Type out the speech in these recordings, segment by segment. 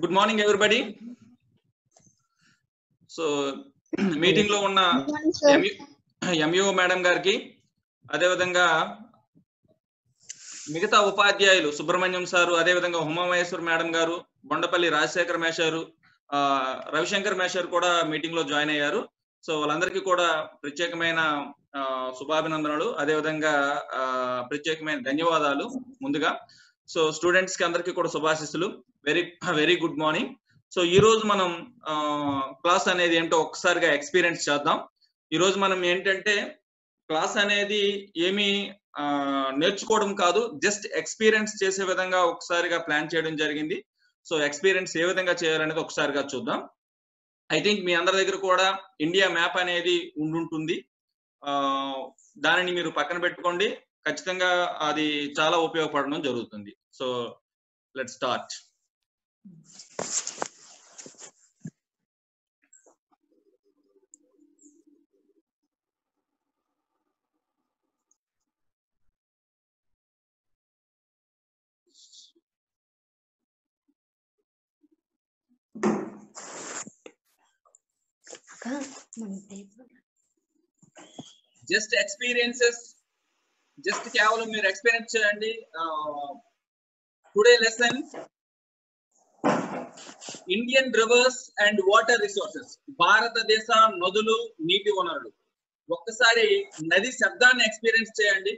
Good morning everybody so meeting లో ఉన్న MEO madam గారికి అదేవిధంగా మిగతా ఉపాధ్యాయులు సుబ్రహ్మణ్యం సారు అదేవిధంగా ఉమామహేశ్వర్ మేడం గారు బొండపల్లి రాజశేఖర్ మేషారు ఆ, రవిశంకర్ మేషారు కూడా మీటింగ్ లో జాయిన్ అయ్యారు సో వాళ్ళందరికీ కూడా ప్రత్యేకమైన ఆ, శుభాభినందనలు అదేవిధంగా ఆ, ప్రత్యేకమైన ధన్యవాదాలు ముందుగా సో స్టూడెంట్స్ కి అందరికీ కూడా శుభాశిస్సులు very very good morning so ఈ రోజు మనం క్లాస్ అనేది ఏంటో ఒక్కసారిగా ఎక్స్పీరియన్స్ చేద్దాం ఈ రోజు మనం ఏంటంటే క్లాస్ అనేది ఏమి ఆ, నేర్చుకోవడం కాదు జస్ట్ ఎక్స్పీరియన్స్ చేసే విధంగా ఒకసారిగా ప్లాన్ చేయడం జరిగింది సో ఎక్స్పీరియన్స్ ఏ విధంగా చేయాలనేది ఒకసారిగా చూద్దాం ఐ థింక్ మీ అందరి దగ్గర కూడా ఇండియా మ్యాప్ అనేది ఉండుంటుంది ఆ, దానిని మీరు పక్కన పెట్టుకోండి ఖచ్చితంగా అది చాలా ఉపయోగపడడం జరుగుతుంది సో లెట్ స్టార్ట్ అక్క మన టేబుల్ జస్ట్ ఎక్స్పీరియన్సెస్ జస్ట్ కేవలం మీరు ఎక్స్పీరియన్స్ చేయండి today lesson Indian rivers and water resources భారతదేశ నదులు నీటి వనరులు ఒక్కసారి నది శబ్దాన్ని ఎక్స్పీరియన్స్ చేయండి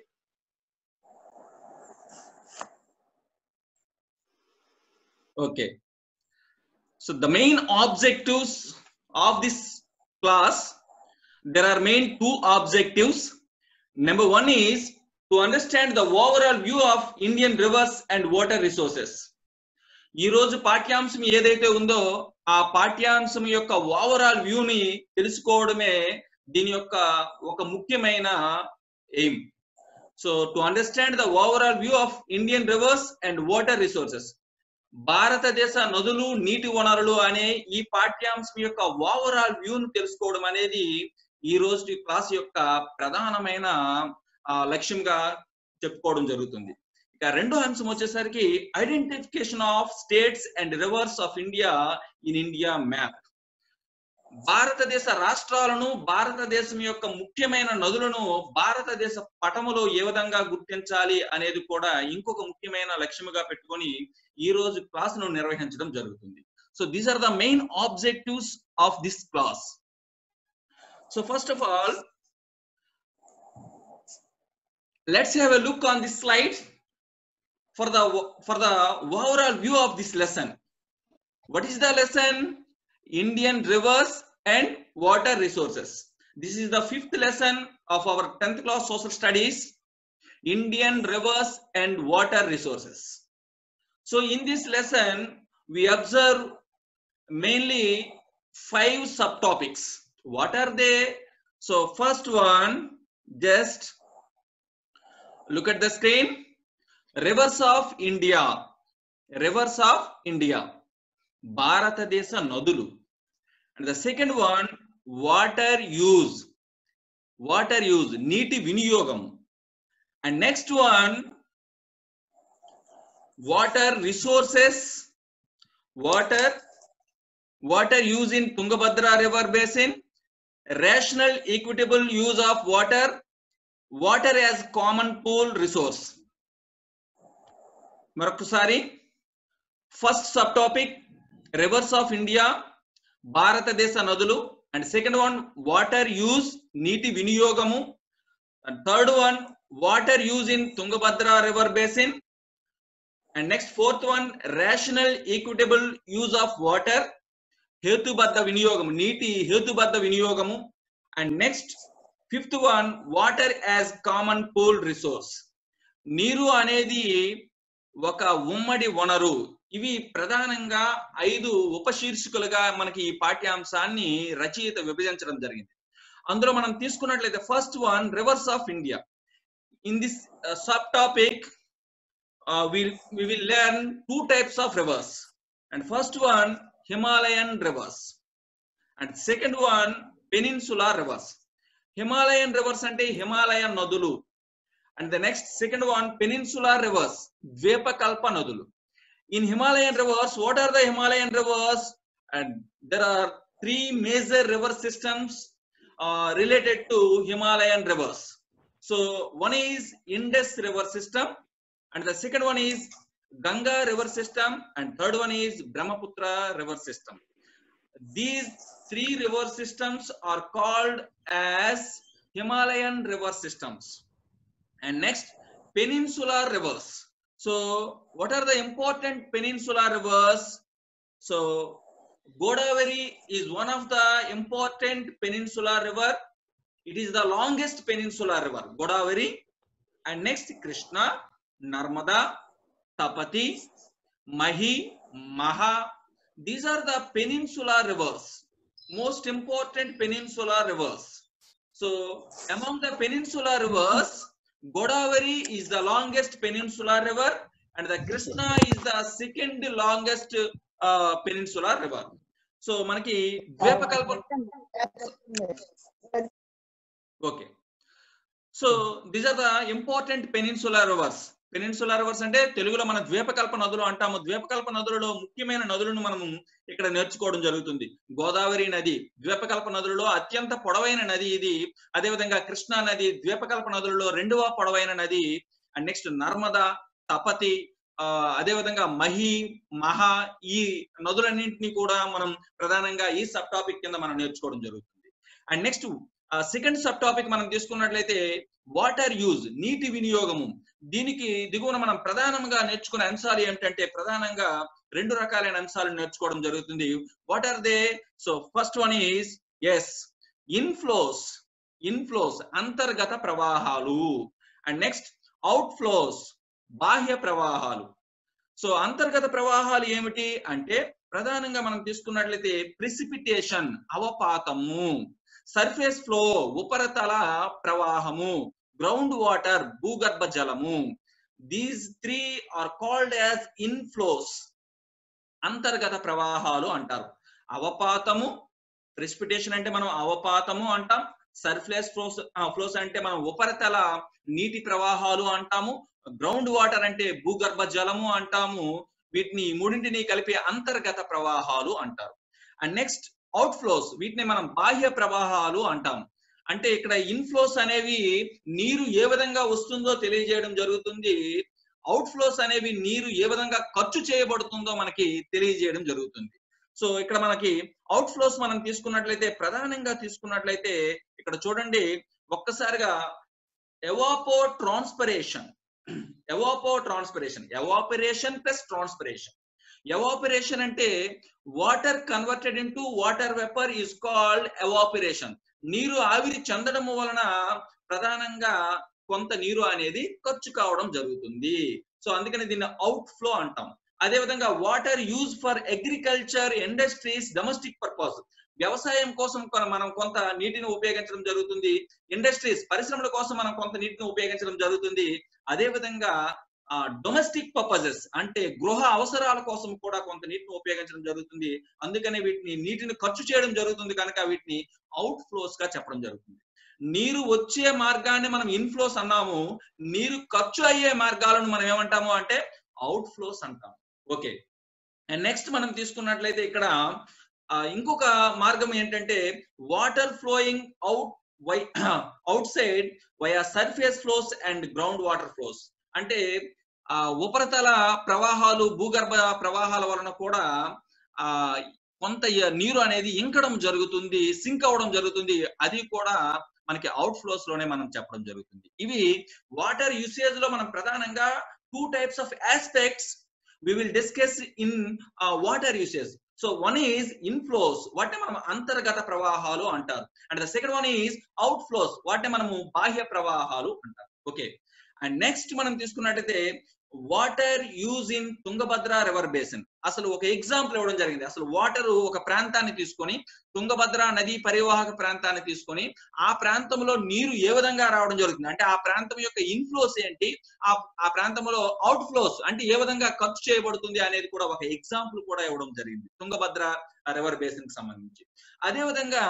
okay so the main objectives of this class there are main two objectives. Number one is to understand the overall view of Indian rivers and water resources. ఈ రోజు పాఠ్యాంశం ఏదైతే ఉందో ఆ పాఠ్యాంశం యొక్క ఓవరాల్ వ్యూని తెలుసుకోవడమే దీని యొక్క ఒక ముఖ్యమైన aim so to understand the overall view of Indian rivers and water resources భారతదేశ నదులు నీటి వనరులు అనే ఈ పాఠ్యాంశం యొక్క ఓవరాల్ వ్యూను తెలుసుకోవడం అనేది ఈ రోజు క్లాస్ యొక్క ప్రధానమైన ఆ, లక్ష్యంగా చెప్పుకోవడం జరుగుతుంది ఇక రెండో అంశం వచ్చేసరికి identification of states and rivers of India in India map భారతదేశ రాష్ట్రాలను భారతదేశం యొక్క ముఖ్యమైన నదులను భారతదేశ పటములో ఏ విధంగా గుర్తించాలి అనేది కూడా ఇంకొక ముఖ్యమైన లక్ష్యముగా పెట్టుకొని ఈ రోజు క్లాస్ ను నిర్వహించడం జరుగుతుంది so these are the main objectives of this class So first of all, let's have a look on this slide for the for the overall view of this lesson. What is the lesson? Indian rivers and water resources. This is the fifth lesson of our 10th class social studies. Indian rivers and water resources. So in this lesson, we observe mainly five subtopics what are they so first one just look at the screen rivers of india rivers of india భారతదేశ నదులు and the second one water use water use నీటి వినియోగం and next one water resources water water use in tungabhadra river basin rational equitable use of water water as common pool resource మరొకసారి first sub topic rivers of India భారతదేశ నదులు and second one water use నీటి వినియోగము and third one water use in Tungabhadra river basin and next fourth one rational equitable use of water హేతుబద్ధ వినియోగము నీటి హేతుబద్ధ వినియోగము and next fifth one water as common pool resource నీరు అనేది ఒక ఉమ్మడి వనరు ఇవి ప్రధానంగా ఐదు ఉపశీర్షికలుగా మనకి ఈ పాఠ్యాంశాన్ని రచయిత విభజించడం జరిగింది అందులో మనం తీసుకున్నట్లయితే first one rivers of India in this sub topic we will learn two types of rivers and first one Himalayan rivers and second one peninsular rivers. Himalayan rivers అంటే హిమాలయన్ నదులు and the next second one peninsular rivers ద్వీపకల్ప నదులు in Himalayan rivers, what are the Himalayan rivers? And there are three major river systems uh, related to Himalayan rivers. So one is Indus river system, and the second one is Ganga river system, and third one is Brahmaputra river system. These three river systems are called as Himalayan river systems. And next, peninsular rivers. So, what are the important peninsular rivers? So, Godavari is one of the important peninsular river. It is the longest peninsular river, Godavari. And next, Krishna, Narmada, Tapati, Mahi, Maha. These are the peninsular rivers, most important peninsular rivers. So, among the peninsular rivers, Godavari is the longest peninsular river and the Krishna is the second longest uh, peninsular river. So మనకి ద్వీపకల్ప okay so these are the important peninsular rivers peninsular rivers అంటే తెలుగులో మన ద్వీపకల్ప నదులు అంటాము ద్వీపకల్ప నదులలో ముఖ్యమైన నదులను మనము ఇక్కడ నేర్చుకోవడం జరుగుతుంది గోదావరి నది ద్వీపకల్ప నదులలో అత్యంత పొడవైన నది ఇది అదేవిధంగా కృష్ణా నది ద్వీపకల్ప నదులలో రెండవ పొడవైన నది అండ్ నెక్స్ట్ నర్మదా తపతి ఆ, అదేవిధంగా మహి మహా ఈ నదులన్నింటినీ కూడా మనం ప్రధానంగా ఈ సబ్ టాపిక్ కింద మనం నేర్చుకోవడం జరుగుతుంది and next second sub topic మనం తీసుకున్నట్లయితే వాటర్ యూజ్ నీటి వినియోగము దీనికి దిగువన మనం ప్రధానంగా నేర్చుకునే అంశాలు ఏమిటంటే ప్రధానంగా రెండు రకాలైన అంశాలు నేర్చుకోవడం జరుగుతుంది what are they so first one is is inflows inflows అంతర్గత ప్రవాహాలు అండ్ నెక్స్ట్ అవుట్ ఫ్లోస్ బాహ్య ప్రవాహాలు సో అంతర్గత ప్రవాహాలు ఏమిటి అంటే ప్రధానంగా మనం తీసుకున్నట్లయితే ప్రిసిపిటేషన్ అవపాతము సర్ఫేస్ ఫ్లో ఉపరితల ప్రవాహము గ్రౌండ్ వాటర్ భూగర్భ జలము these three are called as inflows అంతర్గత ప్రవాహాలు అంటారు అవపాతము ప్రెసిపిటేషన్ అంటే మనం అవపాతము అంటాం సర్ఫ్లేస్ ఫ్లోస్ ఫ్లోస్ అంటే మనం ఉపరితల నీటి ప్రవాహాలు అంటాము గ్రౌండ్ వాటర్ అంటే భూగర్భ జలము అంటాము వీటిని ఈ మూడింటిని కలిపి అంతర్గత ప్రవాహాలు అంటారు అండ్ నెక్స్ట్ అవుట్ ఫ్లోస్ వీటిని మనం బాహ్య ప్రవాహాలు అంటాం అంటే ఇక్కడ ఇన్ఫ్లోస్ అనేవి నీరు ఏ విధంగా వస్తుందో తెలియజేయడం జరుగుతుంది అవుట్ ఫ్లోస్ అనేవి నీరు ఏ విధంగా ఖర్చు చేయబడుతుందో మనకి తెలియజేయడం జరుగుతుంది సో ఇక్కడ మనకి అవుట్ ఫ్లోస్ మనం తీసుకున్నట్లయితే ప్రధానంగా తీసుకున్నట్లయితే ఇక్కడ చూడండి ఒక్కసారిగా evapotranspiration evapotranspiration evaporation plus transpiration evaporation అంటే water converted into water vapour is called evaporation నీరు ఆవిరి చెందడం వలన ప్రధానంగా కొంత నీరు అనేది ఖర్చు కావడం జరుగుతుంది సో అందుకని దీన్ని అవుట్ ఫ్లో అంటాం అదే విధంగా water use for agriculture industries domestic purpose వ్యవసాయం కోసం కొన- మనం కొంత నీటిని ఉపయోగించడం జరుగుతుంది ఇండస్ట్రీస్ పరిశ్రమల కోసం మనం కొంత నీటిని ఉపయోగించడం జరుగుతుంది అదే విధంగా డొమెస్టిక్ పర్పజెస్ అంటే గృహ అవసరాల కోసం కూడా కొంత నీటిని ఉపయోగించడం జరుగుతుంది అందుకనే వీటిని నీటిని ఖర్చు చేయడం జరుగుతుంది కనుక వీటిని అవుట్ ఫ్లోస్ గా చెప్పడం జరుగుతుంది నీరు వచ్చే మార్గాన్ని మనం ఇన్ఫ్లోస్ అన్నాము నీరు ఖర్చు అయ్యే మార్గాలను మనం ఏమంటాము అంటే అవుట్ ఫ్లోస్ అంటాం ఓకే అండ్ నెక్స్ట్ మనం తీసుకున్నట్లయితే ఇక్కడ ఆ, ఇంకొక మార్గం ఏంటంటే water flowing out by outside via surface flows and ground water flows అంటే ఆ ఉపరితల ప్రవాహాలు భూగర్భ ప్రవాహాల వలన కూడా ఆ కొంత య- నీరు అనేది ఇంకడం జరుగుతుంది సింక్ అవడం జరుగుతుంది అది కూడా మనకి అవుట్ ఫ్లోస్ లోనే మనం చెప్పడం జరుగుతుంది ఇవి వాటర్ యూసేజ్ లో మనం ప్రధానంగా two types of aspects we will discuss in water usage so one is inflows వాటిని మనం అంతర్గత ప్రవాహాలు అంటారు and the second one is outflows వాటిని మనము బాహ్య ప్రవాహాలు అంటారు ఓకే అండ్ నెక్స్ట్ మనం తీసుకున్నట్టయితే water use in Tungabhadra river basin అసలు ఒక ఎగ్జాంపుల్ ఇవ్వడం జరిగింది అసలు వాటర్ ఒక ప్రాంతాన్ని తీసుకొని తుంగభద్ర నదీ పరివాహక ప్రాంతాన్ని తీసుకొని ఆ ప్రాంతంలో నీరు ఏ విధంగా రావడం జరుగుతుంది అంటే ఆ ప్రాంతం యొక్క ఇన్ఫ్లోస్ ఏంటి ఆ ఆ ప్రాంతంలో అవుట్ ఫ్లోస్ అంటే ఏ విధంగా ఖర్చు చేయబడుతుంది అనేది కూడా ఒక ఎగ్జాంపుల్ కూడా ఇవ్వడం జరిగింది తుంగభద్ర రివర్ బేసిన్ కి సంబంధించి అదే విధంగా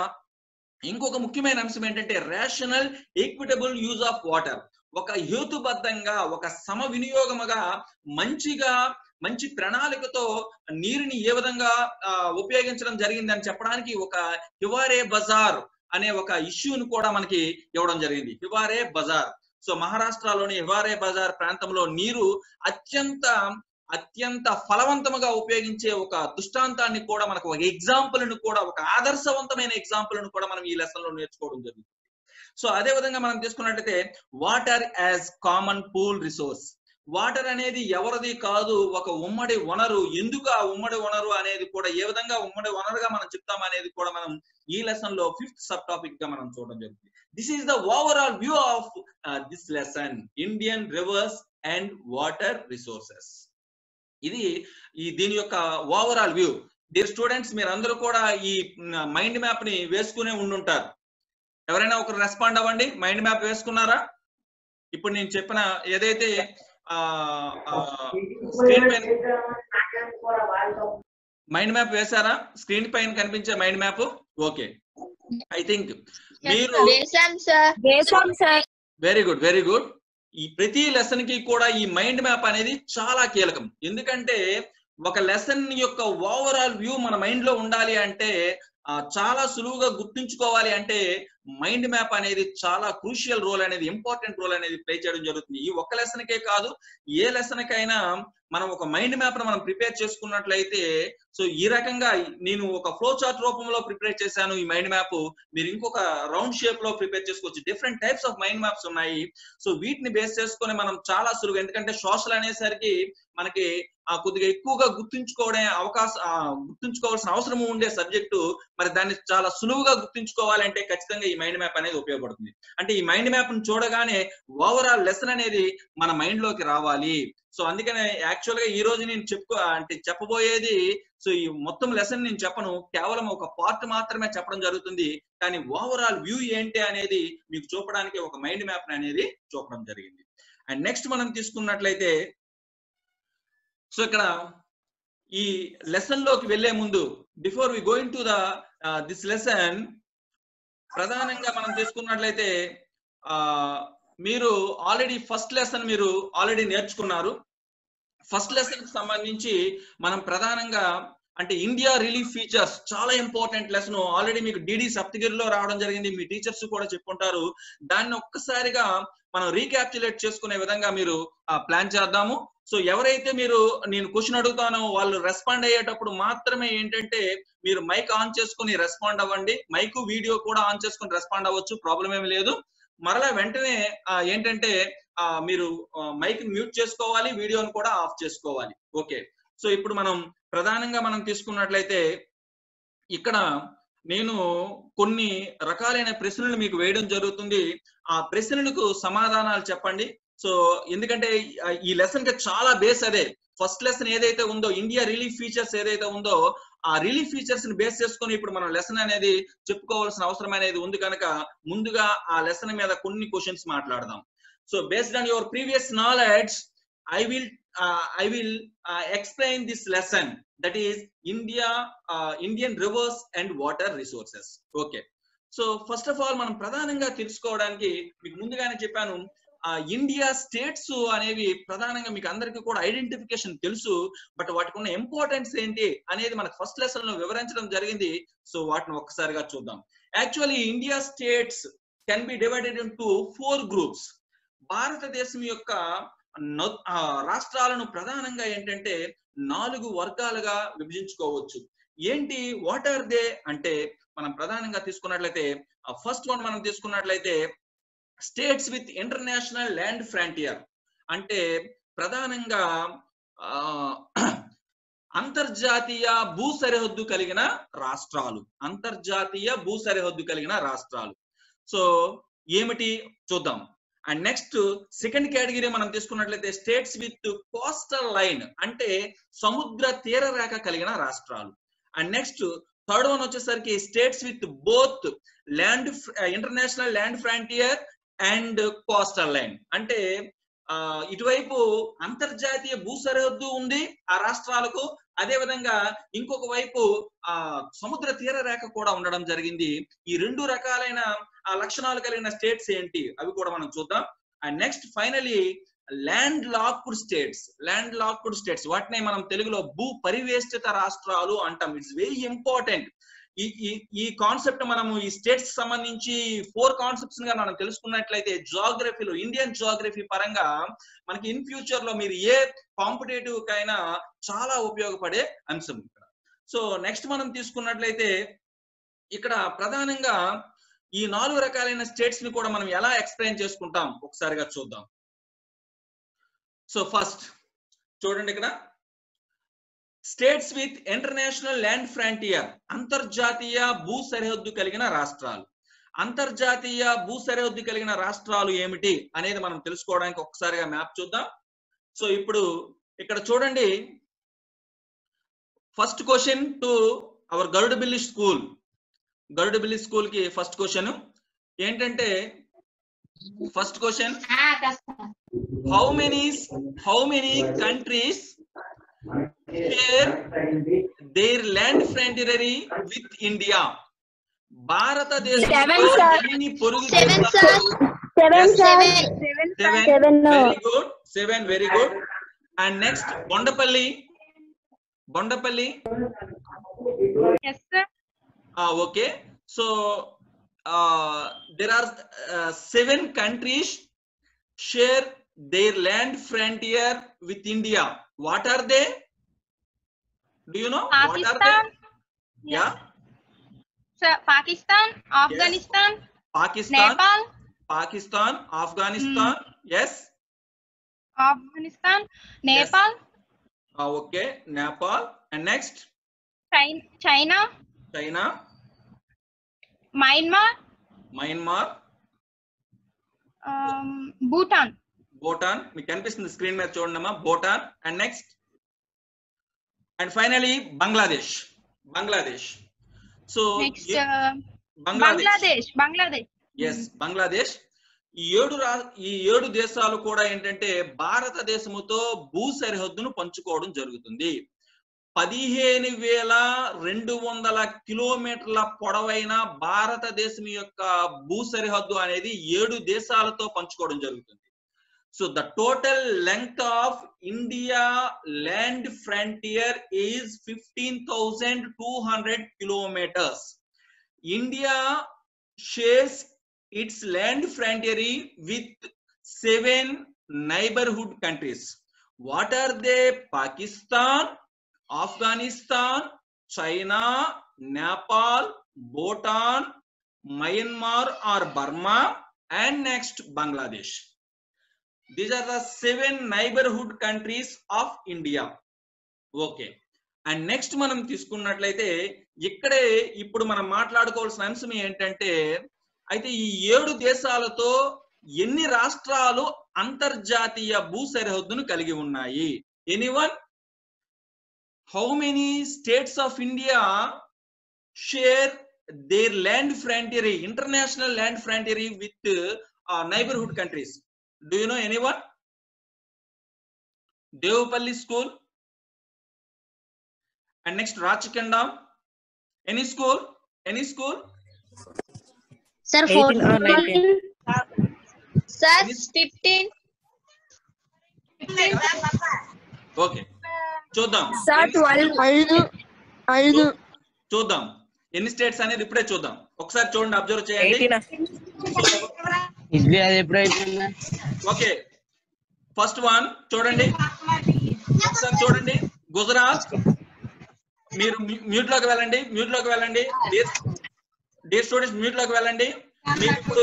ఇంకొక ముఖ్యమైన అంశం ఏంటంటే rational equitable use of water ఒక హేతుబద్ధంగా ఒక సమ వినియోగముగా మంచిగా మంచి ప్రణాళికతో నీరుని ఏ విధంగా ఆ, ఉపయోగించడం జరిగిందని చెప్పడానికి ఒక హివారే బజార్ అనే ఒక ఇష్యూను కూడా మనకి ఇవ్వడం జరిగింది హివారే బజార్ సో మహారాష్ట్రలోని హివారే బజార్ ప్రాంతంలో నీరు అత్యంత అత్యంత ఫలవంతముగా ఉపయోగించే ఒక దృష్టాంతాన్ని కూడా మనకు ఒక ఎగ్జాంపుల్ ను కూడా ఒక ఆదర్శవంతమైన ఎగ్జాంపుల్ ను కూడా మనం ఈ లెసన్ లో నేర్చుకోవడం జరుగుతుంది సో అదే విధంగా మనం తీసుకున్నట్లయితే water as common pool resource water అనేది ఎవరిది కాదు ఒక ఉమ్మడి వనరు ఎందుకు ఆ ఉమ్మడి వనరు అనేది కూడా ఏ విధంగా ఉమ్మడి వనరుగా మనం చెప్తాం అనేది కూడా మనం ఈ లెసన్ లో ఫిఫ్త్ సబ్ టాపిక్ గా మనం చూడడం జరుగుతుంది this is the overall view of this lesson Indian rivers and water resources ఇది ఈ దీని యొక్క ఓవరాల్ వ్యూ డియర్ స్టూడెంట్స్ మీరు అందరూ కూడా ఈ మైండ్ మ్యాప్ ని వేసుకునే ఉండుంటారు ఎవరైనా ఒకరు రెస్పాండ్ అవ్వండి మైండ్ మ్యాప్ వేసుకున్నారా ఇప్పుడు నేను చెప్పిన ఏదైతే స్క్రీన్ పైన మైండ్ మ్యాప్ వేశారా స్క్రీన్ పైన కనిపించే mind map okay I think మీరు వేసాం సార్ వేసాం sir very good very good ఈ ప్రతి లెసన్ కి కూడా ఈ మైండ్ మ్యాప్ అనేది చాలా కీలకం ఎందుకంటే ఒక లెసన్ యొక్క ఓవరాల్ వ్యూ మన మైండ్ లో ఉండాలి అంటే ఆ, చాలా సులువుగా గుర్తుంచుకోవాలి అంటే మైండ్ మ్యాప్ అనేది చాలా క్రూషియల్ రోల్ అనేది ఇంపార్టెంట్ రోల్ అనేది ప్లే చేయడం జరుగుతుంది ఈ ఒక్క లెసన్ కే కాదు ఏ లెసన్ కైనా మనం ఒక మైండ్ మ్యాప్ మనం ప్రిపేర్ చేసుకున్నట్లయితే సో ఈ రకంగా నేను ఒక ఫ్లో చార్ట్ రూపంలో ప్రిపేర్ చేశాను ఈ మైండ్ మ్యాప్ మీరు ఇంకొక రౌండ్ షేప్ లో ప్రిపేర్ చేసుకోవచ్చు different types of mind maps ఉన్నాయి సో వీటిని బేస్ చేసుకొని మనం చాలా సులువుగా ఎందుకంటే సోషల్ అనేసరికి మనకి ఆ కొద్దిగా ఎక్కువగా గుర్తుంచుకోవడం అవకాశం ఆ, గుర్తుంచుకోవాల్సిన అవసరం ఉండే సబ్జెక్టు మరి దాన్ని చాలా సులువుగా గుర్తుంచుకోవాలంటే ఖచ్చితంగా ఈ మైండ్ మ్యాప్ అనేది ఉపయోగపడుతుంది అంటే ఈ మైండ్ మ్యాప్ ను చూడగానే ఓవరాల్ లెసన్ అనేది మన మైండ్ లోకి రావాలి సో అందుకనే యాక్చువల్ గా ఈ రోజు నేను చెప్పుకో అంటే చెప్పబోయేది సో ఈ మొత్తం లెసన్ నేను చెప్పను కేవలం ఒక పార్ట్ మాత్రమే చెప్పడం జరుగుతుంది కానీ ఓవరాల్ వ్యూ ఏంటి అనేది మీకు చూపడానికి ఒక మైండ్ మ్యాప్ అనేది చూపడం జరిగింది అండ్ నెక్స్ట్ మనం తీసుకున్నట్లయితే సో ఇక్కడ ఈ లెసన్ లోకి వెళ్లే ముందు before we going to the this lesson ప్రధానంగా మనం తీసుకున్నట్లయితే ఆ మీరు ఆల్రెడీ ఫస్ట్ లెసన్ మీరు ఆల్రెడీ నేర్చుకున్నారు ఫస్ట్ లెసన్ కి సంబంధించి మనం ప్రధానంగా అంటే ఇండియా రిలీఫ్ ఫీచర్స్ చాలా ఇంపార్టెంట్ లెసన్ ఆల్రెడీ మీకు డిడి సప్తగిరిలో రావడం జరిగింది మీ టీచర్స్ కూడా చెప్పుంటారు దాన్ని ఒక్కసారిగా మనం రీక్యాప్చులేట్ చేసుకునే విధంగా మీరు ప్లాన్ చేద్దాము సో ఎవరైతే మీరు నేను క్వశ్చన్ అడుగుతానో వాళ్ళు రెస్పాండ్ అయ్యేటప్పుడు మాత్రమే ఏంటంటే మీరు మైక్ ఆన్ చేసుకుని రెస్పాండ్ అవ్వండి మైక్ వీడియో కూడా ఆన్ చేసుకుని రెస్పాండ్ అవ్వచ్చు ప్రాబ్లం ఏమి లేదు మరలా వెంటనే ఆ, ఏంటంటే ఆ, మీరు మైక్ మ్యూట్ చేసుకోవాలి వీడియోని కూడా ఆఫ్ చేసుకోవాలి ఓకే సో ఇప్పుడు మనం ప్రధానంగా మనం తీసుకున్నట్లయితే ఇక్కడ నేను కొన్ని రకాలైన ప్రశ్నలు మీకు వేయడం జరుగుతుంది ఆ ప్రశ్నలకు సమాధానాలు చెప్పండి సో ఎందుకంటే ఆ, ఈ లెసన్ కి చాలా బేస్ అదే ఫస్ట్ లెసన్ ఏదైతే ఉందో ఇండియా రిలీఫ్ ఫీచర్స్ ఏదైతే ఉందో ఆ రిలీఫ్ ఫీచర్స్ ని బేస్ చేసుకొని ఇప్పుడు మనం లెసన్ అనేది చెప్పుకోవాల్సిన అవసరం అనేది ఉంది కనుక ముందుగా ఆ లెసన్ మీద కొన్ని క్వశ్చన్స్ మాట్లాడదాం so based on your previous knowledge I will I will explain this lesson that is India Indian rivers and water resources okay so first of all మనం ప్రధానంగా తెలుసుకోవడానికి మీకు ముందుగానే చెప్పాను ఆ ఇండియా స్టేట్స్ అనేవి ప్రధానంగా మీకు అందరికీ కూడా ఐడెంటిఫికేషన్ తెలుసు బట్ వాటికి ఉన్న ఇంపార్టెన్స్ ఏంటి అనేది మనకు ఫస్ట్ లెసన్ లో వివరించడం జరిగింది సో వాటిని ఒక్కసారిగా చూద్దాం actually India states can be divided into four groups భారతదేశం యొక్క నొ- ఆ, రాష్ట్రాలను ప్రధానంగా ఏంటంటే నాలుగు వర్గాలుగా విభజించుకోవచ్చు ఏంటి వాట్ ఆర్ దే అంటే మనం ప్రధానంగా తీసుకున్నట్లయితే ఫస్ట్ వన్ మనం తీసుకున్నట్లయితే states with international land frontier అంటే ప్రధానంగా ఆ, అంతర్జాతీయ భూ సరిహద్దు కలిగిన రాష్ట్రాలు అంతర్జాతీయ భూ సరిహద్దు కలిగిన రాష్ట్రాలు సో ఏమిటి చూద్దాం అండ్ నెక్స్ట్ సెకండ్ కేటగిరీ మనం తీసుకున్నట్లయితే స్టేట్స్ విత్ కోస్టల్ లైన్ అంటే సముద్ర తీర రేఖ కలిగిన రాష్ట్రాలు అండ్ నెక్స్ట్ థర్డ్ వన్ వచ్చేసరికి states with both land international land frontier and coastal line అంటే ఆ, ఇటువైపు అంతర్జాతీయ భూ సరిహద్దు ఉంది ఆ రాష్ట్రాలకు అదే విధంగా ఇంకొక వైపు ఆ సముద్ర తీర రేఖ కూడా ఉండడం జరిగింది ఈ రెండు రకాలైన ఆ లక్షణాలు కలిగిన స్టేట్స్ ఏంటి అవి కూడా మనం చూద్దాం and next finally land locked states land locked states వాటిని మనం తెలుగులో భూ పరివేష్టిత రాష్ట్రాలు అంటాం ఇట్స్ వెరీ ఇంపార్టెంట్ ఈ ఈ ఈ కాన్సెప్ట్ మనము ఈ స్టేట్స్ సంబంధించి ఫోర్ కాన్సెప్ట్స్ గా మనం తెలుసుకున్నట్లయితే జాగ్రఫీలో ఇండియన్ జాగ్రఫీ పరంగా మనకి ఇన్ ఫ్యూచర్ లో మీరు ఏ కాంపిటేటివ్ కైనా చాలా ఉపయోగపడే అంశం ఇక్కడ సో నెక్స్ట్ మనం తీసుకున్నట్లయితే ఇక్కడ ప్రధానంగా ఈ నాలుగు రకాలైన స్టేట్స్ ని కూడా మనం ఎలా ఎక్స్ప్లెయిన్ చేసుకుంటాం ఒకసారిగా చూద్దాం సో ఫస్ట్ చూడండి ఇక్కడ states with international land frontier అంతర్జాతీయ భూ సరిహద్దు కలిగిన రాష్ట్రాలు అంతర్జాతీయ భూ సరిహద్దు కలిగిన రాష్ట్రాలు ఏమిటి అనేది మనం తెలుసుకోవడానికి ఒకసారిగా మ్యాప్ చూద్దాం సో ఇప్పుడు ఇక్కడ చూడండి first question to our Garudabilli school Garudabilli school కి ఫస్ట్ క్వశ్చన్ ఏంటంటే first question how many how many countries share their land frontier with India భారతదేశంతో Seven, sir. ఎన్ని పొరుగు Seven, దేశాలు Seven, Yes, seven. Seven Seven, no. Very good seven very good and next Bondapalli Bondapalli Yes, sir. Okay so there are uh, seven countries share their land frontier with India. What are they? Do you know? What are they? Pakistan. Yeah, Sir, Pakistan, Afghanistan, Pakistan, Nepal, Pakistan, Afghanistan. Yes. Afghanistan, Nepal, Uh, okay, Nepal. And next, China, China, China, Myanmar, Myanmar, um, Bhutan. Bhutan మీకు కనిపిస్తుంది screen మీద చూడండి అమ్మా Bhutan and next and finally Bangladesh Bangladesh so Next, uh, Bangladesh Bangladesh, Bangladesh. Yes Bangladesh ఈ ఏడు రా ఈ ఏడు దేశాలు కూడా ఏంటంటే భారతదేశముతో భూ సరిహద్దును పంచుకోవడం జరుగుతుంది పదిహేను వేల రెండు వందల కిలోమీటర్ల పొడవైన భారతదేశం యొక్క భూ సరిహద్దు అనేది ఏడు దేశాలతో పంచుకోవడం జరుగుతుంది so the total length of India land frontier is fifteen thousand two hundred kilometres India shares its land frontier with seven neighborhood countries. What are they? Pakistan, Afghanistan, China, Nepal, Bhutan, Myanmar or Burma, and next Bangladesh. These are the seven neighborhood countries of India. Okay. And next మనం తీసుకున్నట్లయితే ఇక్కడే ఇప్పుడు మనం మాట్లాడుకోవాల్సిన అంశం ఏంటంటే అయితే ఈ ఏడు దేశాలతో ఎన్ని రాష్ట్రాలు అంతర్జాతీయ భూ సరిహద్దును కలిగి ఉన్నాయి anyone how many states of India share their land frontier international land frontier with neighbourhood countries do you know anyone Devapalli school and next Rachakonda any school any school Sir, 18 or 14. Sir, Any- 15. Okay చూద్దాం Sir, 12. ఐదు ఐదు చూద్దాం ఎన్ని states అనేది ఇప్పుడే చూద్దాం ఒకసారి చూడండి అబ్జర్వ్ చేయండి ఎయిటీన్ ఇది అది ఎప్పుడు అయిపోయిందా ఓకే ఫస్ట్ వన్ చూడండి ఒకసారి చూడండి గుజరాత్ మీరు మ్యూట్ లోకి వెళ్ళండి మ్యూట్ లోకి వెళ్ళండి డియర్ స్టూడెంట్స్ మ్యూట్ లోకి వెళ్ళండి మీరు ఇప్పుడు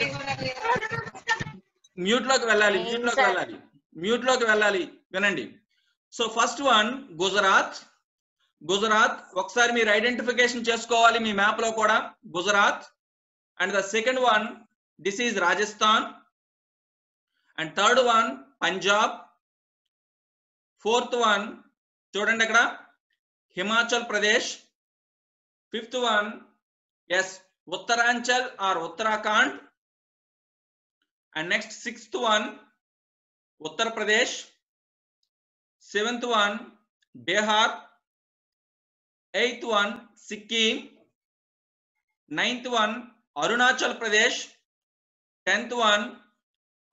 మ్యూట్ లోకి వెళ్ళాలి మ్యూట్ లోకి వెళ్ళాలి మ్యూట్ లోకి వెళ్ళాలి వినండి so first one Gujarat Gujarat ఒకసారి మీరు ఐడెంటిఫికేషన్ చేసుకోవాలి మీ మ్యాప్ లో కూడా Gujarat and the second one this is Rajasthan and third one Punjab fourth one చూడండి అక్కడ Himachal Pradesh fifth one is Uttaranchal or Uttarakhand and next sixth one Uttar Pradesh seventh one Bihar eighth one Sikkim ninth one Arunachal Pradesh tenth one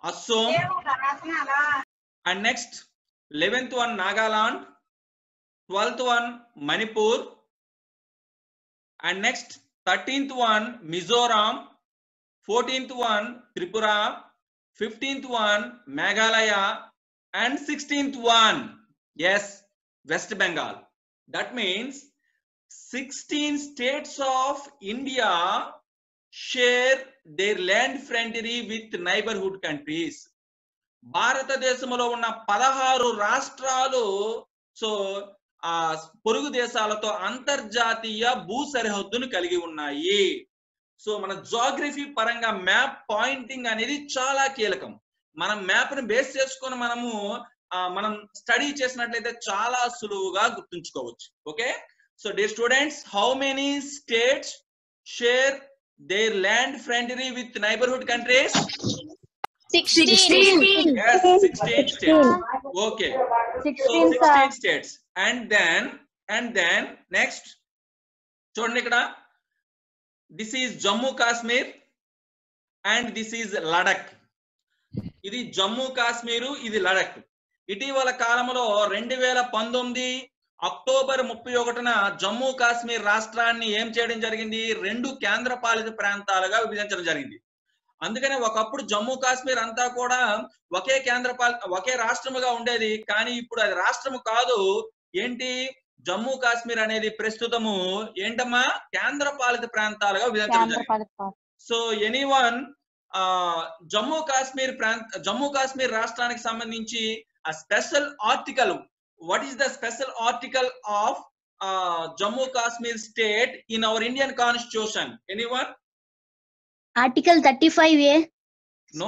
Assam, and next 11th one Nagaland, 12th one Manipur, and next 13th one Mizoram, 14th one Tripura, 15th one Meghalaya, and 16th one, yes, West Bengal. That means 16 states of India share their land frontier with neighborhood countries. భారతదేశంలో ఉన్న పదహారు రాష్ట్రాలు so ఆ పొరుగు దేశాలతో అంతర్జాతీయ భూ సరిహద్దును కలిగి ఉన్నాయి సో మన జోగ్రఫీ పరంగా మ్యాప్ పాయింటింగ్ అనేది చాలా కీలకం మనం మ్యాప్ ని బేస్ చేసుకొని మనము ఆ, మనం స్టడీ చేసినట్లయితే చాలా సులువుగా గుర్తుంచుకోవచ్చు okay so the students how many states share their land frontier with neighbourhood countries Sixteen. Yes, 16 states. Okay. So Sixteen, sir. 16 states. And then, and then next, చూడండి ఇక్కడ this is Jammu Kashmir and this is Ladakh ఇది జమ్మూ కాశ్మీరు ఇది లడక్ ఇటీవల కాలంలో రెండు వేల పంతొమ్మిది October ముప్పై ఒకటిన జమ్మూ కాశ్మీర్ రాష్ట్రాన్ని ఏం చేయడం జరిగింది రెండు కేంద్ర పాలిత ప్రాంతాలుగా విభజించడం జరిగింది అందుకనే ఒకప్పుడు జమ్మూ కాశ్మీర్ అంతా కూడా ఒకే కేంద్ర పాలి ఒకే రాష్ట్రముగా ఉండేది కానీ ఇప్పుడు అది రాష్ట్రము కాదు ఏంటి జమ్మూ కాశ్మీర్ అనేది ప్రస్తుతము ఏంటమ్మా కేంద్ర పాలిత ప్రాంతాలుగా విభజించడం జరిగింది సో ఎనీవన్ జమ్మూ కాశ్మీర్ ప్రాంత జమ్మూ కాశ్మీర్ రాష్ట్రానికి సంబంధించి ఆ special article what is the special article of Jammu Kashmir state in our Indian constitution anyone Article thirty-five A. No.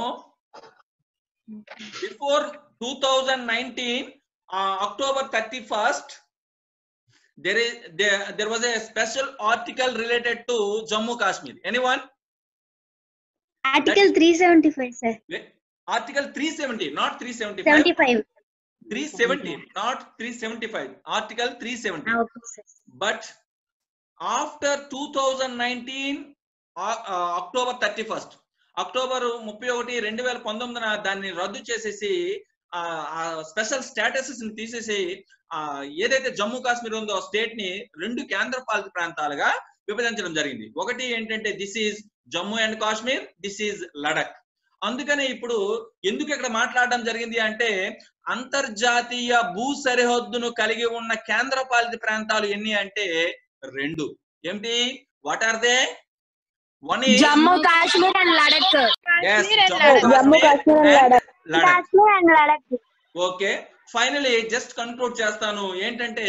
Before 2019, uh, October 31st, there is there, there was a special article related to Jammu Kashmir. Anyone? Article three seventy-five, sir. Article 370, not 375. Seventy-five. 370, not 375. Article 370. Ah, okay, sir. But after 2019 ఆ- ఆ, October thirty first October ముప్పై ఒకటి రెండు వేల పంతొమ్మిదిన దాన్ని రద్దు చేసేసి ఆ స్పెషల్ స్టేటస్ ని తీసేసి ఆ ఏదైతే జమ్మూ కాశ్మీర్ ఉందో స్టేట్ ని రెండు కేంద్ర పాలిత ప్రాంతాలుగా విభజించడం జరిగింది ఒకటి ఏంటంటే this is Jammu and Kashmir this is Ladakh అందుకనే ఇప్పుడు ఎందుకు ఇక్కడ మాట్లాడడం జరిగింది అంటే అంతర్జాతీయ భూ సరిహద్దును కలిగి ఉన్న కేంద్ర పాలిత ప్రాంతాలు ఎన్ని అంటే రెండు ఏమిటి what are they one Jammu, Kashmir and Ladakh. Kashmir and Jammu, Kashmir and Ladakh. Ladakh Kashmir and Ladakh. Okay finally just conclude చేస్తాను ఏంటంటే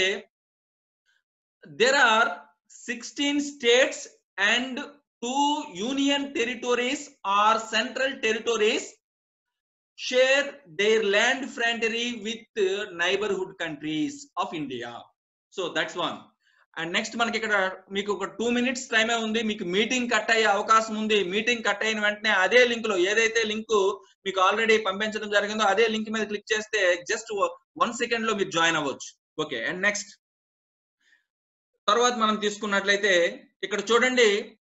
there are sixteen states and two union territories or central territories share their land frontier with neighbourhood countries of India so that's one and next మనకి ఇక్కడ మీకు ఒక two minutes టైమే ఉంది మీకు meeting cut అయ్యే అవకాశం ఉంది మీటింగ్ కట్ అయిన వెంటనే అదే లింక్ లో ఏదైతే లింక్ మీకు ఆల్రెడీ పంపించడం జరిగిందో అదే లింక్ మీద క్లిక్ చేస్తే జస్ట్ వన్ సెకండ్ లో మీరు జాయిన్ అవ్వచ్చు ఓకే అండ్ నెక్స్ట్ తర్వాత మనం తీసుకున్నట్లయితే ఇక్కడ చూడండి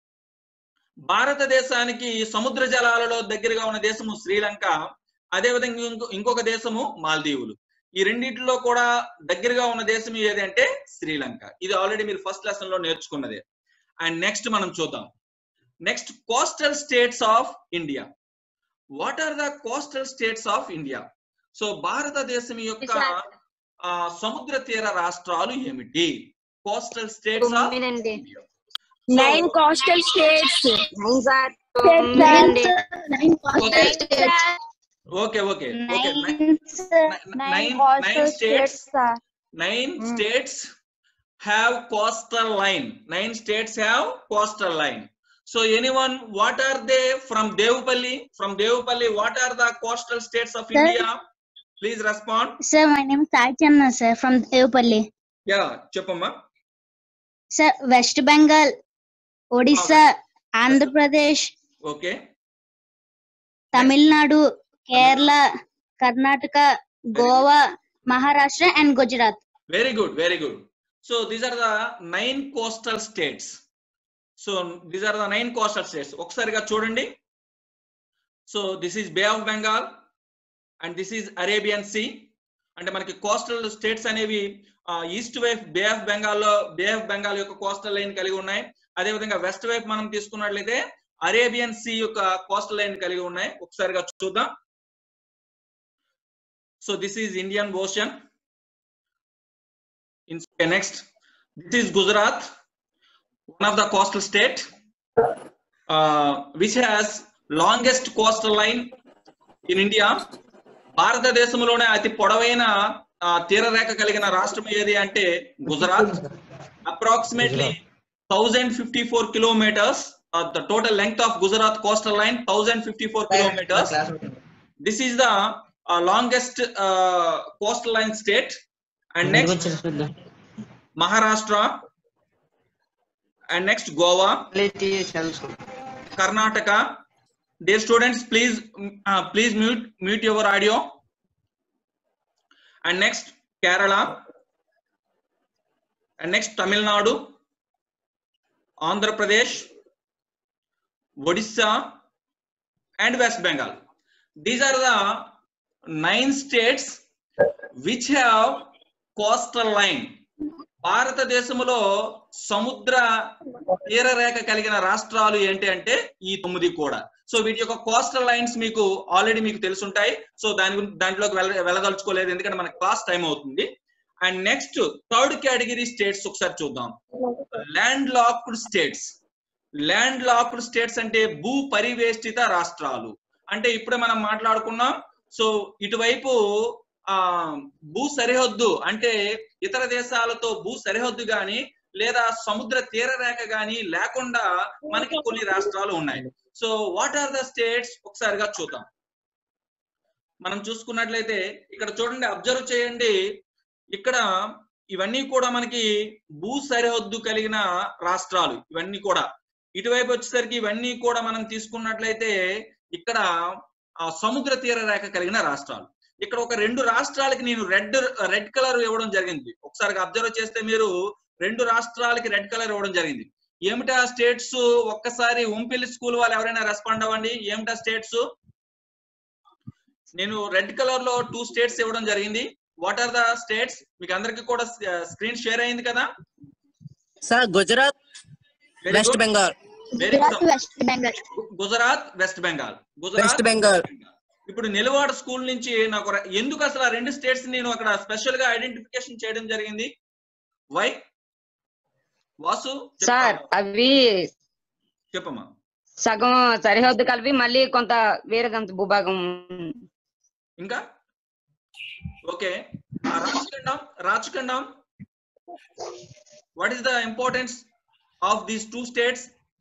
భారతదేశానికి సముద్ర జలాలలో దగ్గరగా ఉన్న దేశము శ్రీలంక అదేవిధంగా ఇంకో ఇంకొక దేశము మాల్దీవులు ఈ రెండింటిలో కూడా దగ్గరగా ఉన్న దేశం ఏది అంటే శ్రీలంక ఇది ఆల్రెడీ మీరు ఫస్ట్ లెసన్ లో నేర్చుకున్నదే అండ్ నెక్స్ట్ మనం చూద్దాం next coastal states of India what are the coastal states of India so భారతదేశం యొక్క ఆ, సముద్ర తీర రాష్ట్రాలు ఏమిటి కోస్టల్ స్టేట్స్ ఆఫ్ తొమ్మిదండి. India Nine coastal states. Nine sir Nine, nine Okay. states. Okay okay okay Nine, sir. Nine- Nine nine- coastal nine states. states, sir. nine states have coastal line nine states have coastal line so anyone what are they from devpalli from devpalli what are the coastal states of Sir. india please respond Sir, my name is Sai Channa, sir, from Devpalli. yeah చెప్పమ్మా Sir, West Bengal, Odisha, Andhra Pradesh, okay Tamil Nadu, Kerala, Karnataka, Goa, Maharashtra, and Gujarat. very good very good so these are the nine coastal states so these are the nine coastal states ఒకసారిగా చూడండి so this is Bay of Bengal and this is Arabian Sea అంటే మనకి coastal states అనేవి east వైపు బే of Bengal లో బే of Bengal యొక్క coastal line కలిగి ఉన్నాయి అదే విధంగా వెస్ట్ వైపు మనం తీసుకున్నట్లయితే అరేబియన్ సీ యొక్క కోస్టల్ లైన్ కలిగి ఉన్నాయి ఒకసారిగా చూద్దాం so this is Indian Ocean in okay, next this is gujarat one of the coastal state uh, which has longest coastal line in india భారతదేశంలోనే అతి పొడవైన ఆ, తీరరేఖ కలిగిన రాష్ట్రం ఏది అంటే Gujarat approximately thousand fifty four kilometres the total length of Gujarat coastal line thousand fifty four kilometres this is the uh, longest uh, coastline state and next maharashtra and next goa karnataka dear students please mm, uh, please mute mute your audio and next kerala and next tamil nadu andhra pradesh odisha and west bengal these are the nine states which have coastal line భారతదేశంలో సముద్ర తీర రేఖ కలిగిన రాష్ట్రాలు ఏంటి అంటే ఈ తొమ్మిది కూడా సో వీటి యొక్క కోస్టల్ లైన్స్ మీకు ఆల్రెడీ మీకు తెలుసుంటాయి సో దాని గురించి దాంట్లోకి వెళ్ళ వెళ్ళదలుచుకోలేదు ఎందుకంటే మనకి క్లాస్ టైం అవుతుంది and next third category states ఒకసారి చూద్దాం land locked states land locked states అంటే భూ పరివేష్టిత రాష్ట్రాలు అంటే ఇప్పుడే మనం మాట్లాడుకున్నాం సో ఇటువైపు ఆ భూ సరిహద్దు అంటే ఇతర దేశాలతో భూ సరిహద్దు గాని లేదా సముద్ర తీర రేఖ గాని లేకుండా మనకి కొన్ని రాష్ట్రాలు ఉన్నాయి so what are the states ఒకసారిగా చూద్దాం మనం చూసుకున్నట్లయితే ఇక్కడ చూడండి అబ్జర్వ్ చేయండి ఇక్కడ ఇవన్నీ కూడా మనకి భూ సరిహద్దు కలిగిన రాష్ట్రాలు ఇవన్నీ కూడా ఇటువైపు వచ్చేసరికి ఇవన్నీ కూడా మనం తీసుకున్నట్లయితే ఇక్కడ ఆ సముద్ర తీర రేఖ కలిగిన రాష్ట్రాలు ఇక్కడ ఒక రెండు రాష్ట్రాలకి నేను రెడ్ రెడ్ కలర్ ఇవ్వడం జరిగింది ఒకసారి అబ్జర్వ్ చేస్తే మీరు రెండు రాష్ట్రాలకి రెడ్ కలర్ ఇవ్వడం జరిగింది ఏమిటా స్టేట్స్ ఒక్కసారి ఉంపిల్లి స్కూల్ వాళ్ళు ఎవరైనా రెస్పాండ్ అవ్వండి ఏమిటా స్టేట్స్ నేను రెడ్ కలర్ లో టూ స్టేట్స్ ఇవ్వడం జరిగింది వాట్ ఆర్ ద స్టేట్స్ మీకు అందరికి కూడా స్క్రీన్ షేర్ అయింది కదా sir Gujarat west Bengal very Gujarat west Bengal Gujarat west Bengal West Bengal ఇప్పుడు నిలవాడ స్కూల్ నుంచి నాకు ర- ఎందుకు అసలు ఆ రెండు స్టేట్స్ నేను అక్కడ స్పెషల్ గా ఐడెంటిఫికేషన్ చేయడం జరిగింది వై వాసు చెప్పమ్మా. సార్ అవి చెప్పమ్మా సగం సరిహద్దు కలిపి మళ్ళీ కొంత వేరే కొంత భూభాగం ఇంకా ఓకే రాచకండం రాచకండం what is the importance of these two states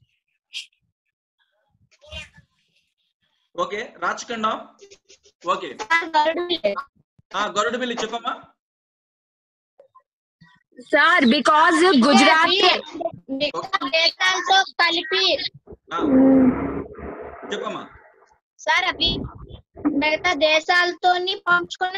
okay రాచకండం ఓకే గరుడు బిల్లి చెప్పమ్మా సార్ బికాజ్ గుజరాత్ దేశాలతో కలిపి ఆ, చెప్పమ్మా సార్ అవి మిగతా దేశాలతోని పంచుకుని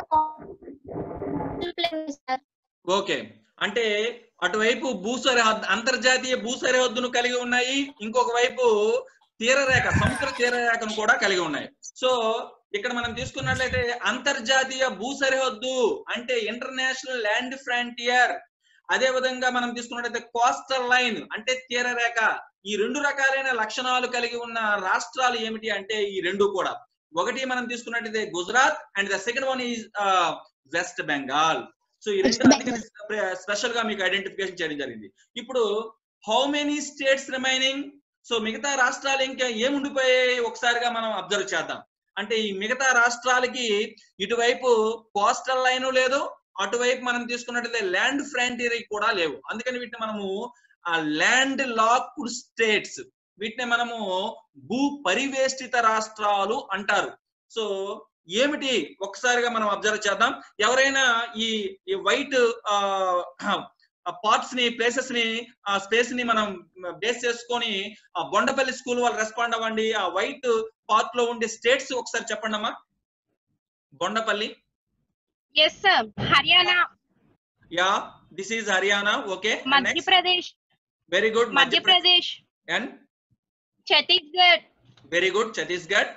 సార్ ఓకే అంటే అటువైపు భూ సరిహద్దు అంతర్జాతీయ భూ సరిహద్దును కలిగి ఉన్నాయి ఇంకొక వైపు తీరరేఖ సముద్ర తీరరేఖను కూడా కలిగి ఉన్నాయి సో ఇక్కడ మనం తీసుకున్నట్లయితే అంతర్జాతీయ భూ సరిహద్దు అంటే ఇంటర్నేషనల్ ల్యాండ్ ఫ్రాంటియర్ అదే విధంగా మనం తీసుకున్నట్లయితే కోస్టల్ లైన్ అంటే తీరరేఖ ఈ రెండు రకాలైన లక్షణాలు కలిగి ఉన్న రాష్ట్రాలు ఏమిటి అంటే ఈ రెండు కూడా ఒకటి మనం తీసుకున్నట్లయితే Gujarat and the second one is West Bengal so ఈ West రెండు స్పెషల్ గా మీకు ఐడెంటిఫికేషన్ చేయడం జరిగింది ఇప్పుడు how many states remaining so మిగతా రాష్ట్రాలు ఇంకా ఏముండిపోయాయి ఒకసారిగా మనం అబ్జర్వ్ చేద్దాం అంటే ఈ మిగతా రాష్ట్రాలకి ఇటువైపు కోస్టల్ లైన్ లేదు అటువైపు మనం తీసుకున్నట్లయితే ల్యాండ్ ఫ్రాంటీరీ కూడా లేవు అందుకని వీటిని మనము ఆ ల్యాండ్ లాక్డ్ స్టేట్స్ వీటిని మనము భూ పరివేష్టిత రాష్ట్రాలు అంటారు సో ఏమిటి ఒక్కసారిగా మనం అబ్జర్వ్ చేద్దాం ఎవరైనా ఈ ఈ వైట్ పార్ట్స్ ని ప్లేసెస్ ని ఆ స్పేస్ ని మనం బేస్ చేసుకొని ఆ బొండపల్లి స్కూల్ వాళ్ళు రెస్పాండ్ అవ్వండి ఆ వైట్ పార్ట్ లో ఉండే స్టేట్స్ ఒకసారి చెప్పండి అమ్మా Bondapalli yes sir Haryana yeah this is Haryana okay Madhya Pradesh very good Madhya Pradesh and Chhattisgarh very good Chhattisgarh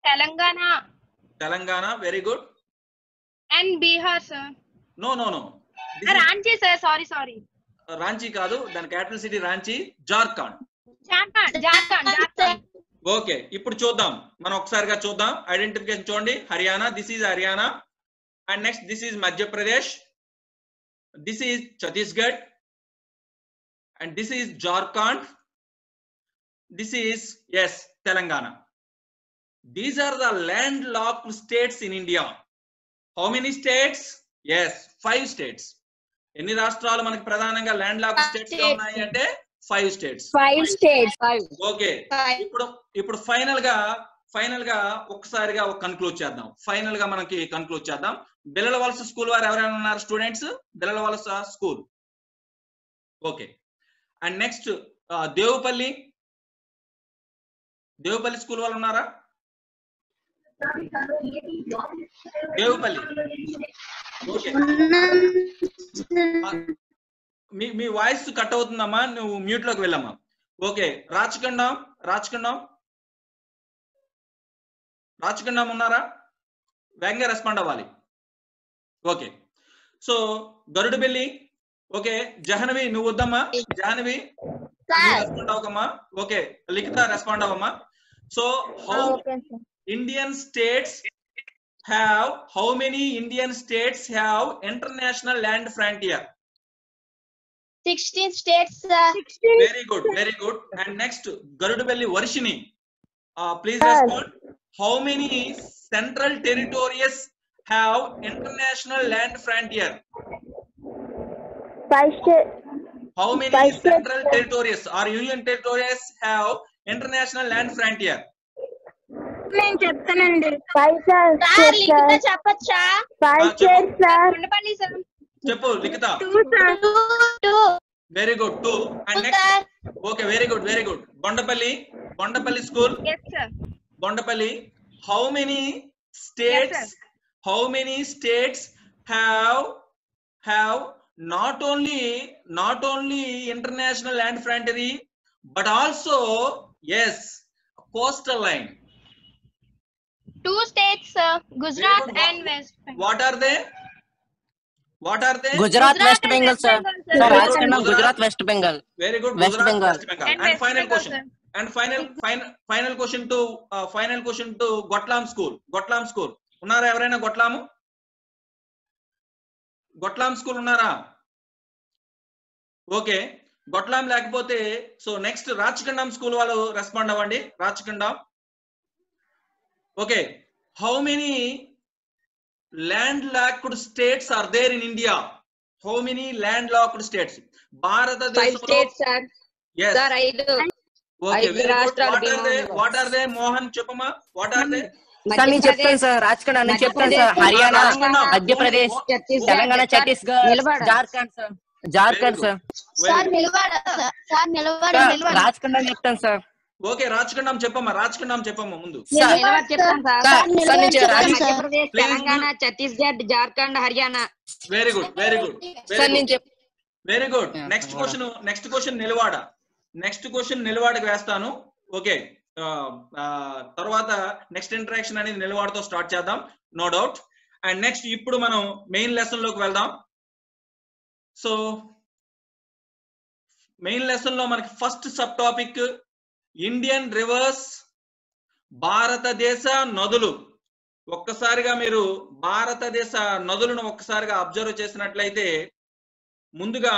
Telangana Telangana very good and Bihar, sir. No no no Uh, Ranchi, sir. Sorry, sorry. Ranchi కాదు దాని capital city Ranchi Jharkhand Jharkhand, Jharkhand, Jharkhand. Okay ఇప్పుడు చూద్దాం మనం ఒకసారిగా చూద్దాం identification చూడండి Haryana this is Haryana and next this is Madhya Pradesh this is Chhattisgarh and this is Jharkhand this is yes Telangana these are the land locked states in India how many states yes five states ఎన్ని రాష్ట్రాలు మనకి ప్రధానంగా ల్యాండ్ లాక్ స్టేట్స్ గా ఉన్నాయి అంటే five states Five states. Okay ఇప్పుడు ఇప్పుడు final గా ఫైనల్ గా ఒక్కసారిగా ఒక కన్క్లూడ్ చేద్దాం ఫైనల్ గా మనకి కన్క్లూడ్ చేద్దాం బిల్లల వలస స్కూల్ వారు ఎవరైనా ఉన్నారు స్టూడెంట్స్ బిల్లల వలస school okay and next Devupalli Devupalli school వాళ్ళు ఉన్నారా దేవుపల్లి ఓకే మీ మీ వాయిస్ కట్ అవుతుందమ్మా నువ్వు మ్యూట్ లోకి వెళ్ళమ్మా ఓకే రాచకొండం రాచకొండం రాచకొండం ఉన్నారా వేగంగా రెస్పాండ్ అవ్వాలి okay so Garudubelli okay Jahnavi నువ్వు వద్దమ్మా జహనవి సార్ రెస్పాండ్ అవ్వకమ్మా ఓకే లిఖిత రెస్పాండ్ అవ్వమ్మా so how okay sir Indian states have how many Indian states have international land frontier sixteen states sir very good very good and next Garudubelli Varshini please respond how many central territories have international land frontier five state how many Five states, central sir. Territories are union territories have international land frontier నేను చెప్తానండి five sir sir Likhitha చెప్పచ్చా five states, Kondapalli, sir. చెప్పు Likhitha two very good two and next sir okay very good very good Bondapalli Bondapalli school Yes, sir. Bondapalli, how many states, Yes, how many states have have not only not only international land frontier but also yes coastal line. Two states sir Gujarat Very good. And west What are they? What are they? Gujarat Gujarat west and Bengal West sir Bengal, sir. Sir Very good. రాజకీయ Gujarat. Gujarat west Bengal Very good. West Gujarat, Bengal. West Bengal. And And, West final Bengal, question. sir. And final final final question to uh, final question to Gotlam school. Gotlam school. ఉన్నారా ఎవరైనా గొట్లాము గొట్లాం school ఉన్నారా okay Gotlam లేకపోతే so next Rachakondam school వాళ్ళు రెస్పాండ్ అవ్వండి Rachakondam okay how many land locked states are there in India how many land locked states five భారతదేశంలో states sir Yes. Sir ఐదు okay ఐదు వెరీ గుడ్ రాష్ట్రాలు what are they Bhima what are they Mohan చెప్పమా what are they sir నేను చెప్తాను sir రాజకీయ నేను చెప్తాను సార్ హర్యానా మధ్యప్రదేశ్ తెలంగాణ ఛత్తీస్గఢ్ నిలబడ. Jharkhand sir Jharkhand sir sir నిలబడ సార్ నిలబడ సార్ నిలబడ రాజకీయ చెప్తాను సార్ ఓకే రాజకొండం చెప్పమ్మా రాజకొండం చెప్పమ్మా ముందు సార్ నిలబడి చెప్తాను సార్ సార్ సార్ నేను చె- రాజ- Madhya Pradesh Please, Telangana Chhattisgarh Jharkhand Haryana very good very good sir నేను చెప్ very good Yeah, next yeah. Question next question Nilavada next question నిలవాడకి వేస్తాను ఓకే తర్వాత నెక్స్ట్ ఇంటరాక్షన్ అనేది నిలవాడతో స్టార్ట్ చేద్దాం నో డౌట్ అండ్ నెక్స్ట్ ఇప్పుడు మనం మెయిన్ లెసన్ లోకి వెళ్దాం సో మెయిన్ లెసన్ లో మనకి first sub topic Indian rivers భారతదేశ నదులు ఒక్కసారిగా మీరు భారతదేశ నదులను ఒక్కసారిగా అబ్జర్వ్ చేసినట్లయితే ముందుగా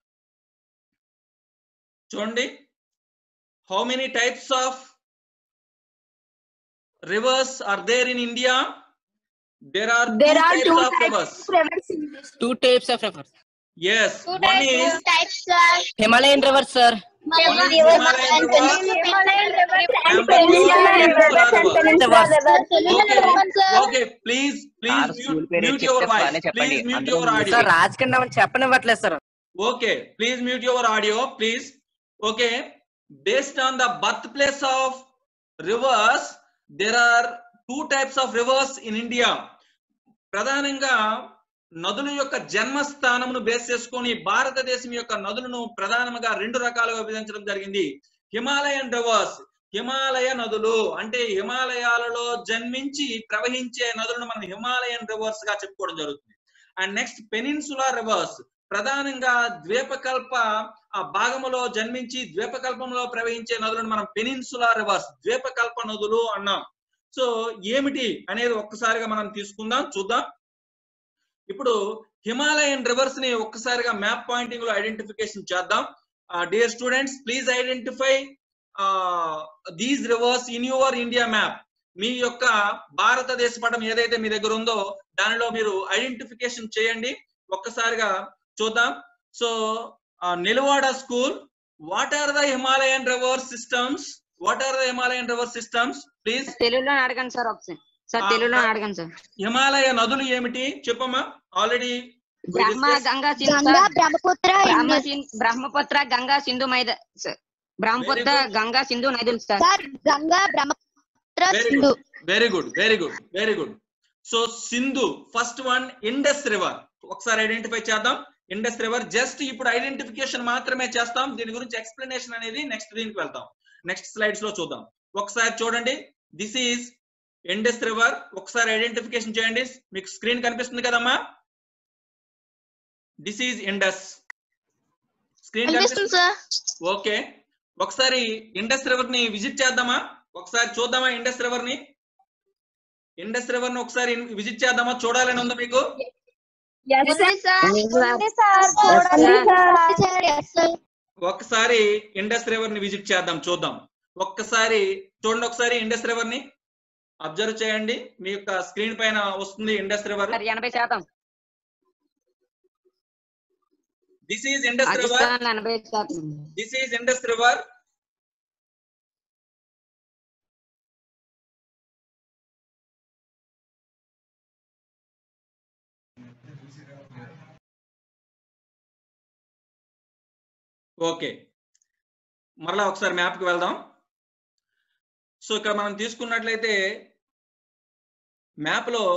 చూడండి how many types of rivers are there in India there are There are two of types rivers of rivers in this. Two types of rivers yes two one is types sir Himalayan rivers sir Himalayan rivers. Himalayan rivers and And Peninsular Peninsular rivers and rivers. Peninsular rivers. Okay okay please please sir, school పేరు mute చెప్తే your voice బాగానే చెప్పండి. Please mute అందరూ your audio sir రాజకీయ చెప్పనివ్వట్లేదు sir okay please mute your audio please okay based on the birth place of rivers there are two types of rivers in India ప్రధానంగా నదుల యొక్క జన్మస్థానమును base చేసుకొని భారతదేశం యొక్క నదులను ప్రధానంగా రెండు రకాలుగా విభజించడం జరిగింది హిమాలయన్ రివర్స్ హిమాలయ నదులు అంటే హిమాలయాలలో జన్మించి ప్రవహించే నదులను మనం హిమాలయన్ రివర్స్ గా చెప్పుకోవడం జరుగుతుంది అండ్ నెక్స్ట్ పెనిన్సులా రివర్స్ ప్రధానంగా ద్వీపకల్ప ఆ భాగములో జన్మించి ద్వీపకల్పంలో ప్రవహించే నదులను మనం పెనిన్సులా రివర్స్ ద్వీపకల్ప నదులు అన్నాం సో ఏమిటి అనేది ఒక్కసారిగా మనం తీసుకుందాం చూద్దాం ఇప్పుడు హిమాలయన్ రివర్స్ ని ఒక్కసారిగా మ్యాప్ పాయింటింగ్ లో ఐడెంటిఫికేషన్ చేద్దాం dear students please identify these rivers in your India map మీ యొక్క భారతదేశ పటం ఏదైతే మీ దగ్గర ఉందో దానిలో మీరు ఐడెంటిఫికేషన్ చేయండి ఒక్కసారిగా చూద్దాం so Nilavada school what are the Himalayan river systems what are the Himalayan river systems please తెలుగులో అడగండి సార్ ఒకసారి సార్ ఆ, తెలుగులో ఆ. అడగండి సార్ హిమాలయ నదులు ఏమిటి చెప్పమ్మా ఆల్రెడీ బ్రహ్మ గంగా సింధు గంగా సార్ బ్రహ్మపుత్ర బ్రహ్మ ఇందు- సిం- బ్రహ్మపుత్ర గంగా సింధు మైద sir Brahmaputra Very good. Ganga Sindhu నదులు sir sir Ganga Brahmaputra Very Sindhu very good very good very good so Sindhu first one Indus river ఒకసారి ఐడెంటిఫై చేద్దాం ఇండస్ రివర్ జస్ట్ ఇప్పుడు ఐడెంటిఫికేషన్ మాత్రమే చేస్తాం దీని గురించి ఎక్స్ప్లెనేషన్ అనేది నెక్స్ట్ దీనికి వెళ్తాం నెక్స్ట్ స్లైడ్స్ లో చూద్దాం ఒకసారి చూడండి దిస్ ఈజ్ ఇండస్ రివర్ ఒకసారి ఐడెంటిఫికేషన్ చేయండి మీకు స్క్రీన్ కనిపిస్తుంది కదమ్మా దిస్ ఈజ్ ఇండస్ స్క్రీన్ కనిపిస్తుంది సార్ ఓకే ఒకసారి ఇండస్ రివర్ ని విజిట్ చేద్దామా ఒకసారి చూద్దామా ఇండస్ రివర్ ని ఇండస్ రివర్ ని ఒకసారి విజిట్ చేద్దామా చూడాలని ఉందా మీకు ఉంది సార్ ఉంది సార్ చూడండి సార్ yes sir. ఒక్కసారి ఇండస్ రివర్ ని విజిట్ చేద్దాం చూద్దాం ఒక్కసారి చూడండి ఒకసారి ఇండస్ రివర్ ని అబ్జర్వ్ చేయండి మీ యొక్క స్క్రీన్ పైన వస్తుంది ఇండస్ రివర్ సార్ ఎనభై శాతం this is Indus river Pakistan ఎనభై శాతం this is Indus river okay మరలా ఒకసారి మ్యాప్ కి వెళ్దాం సో ఇక్కడ మనం తీసుకున్నట్లయితే మ్యాప్ లో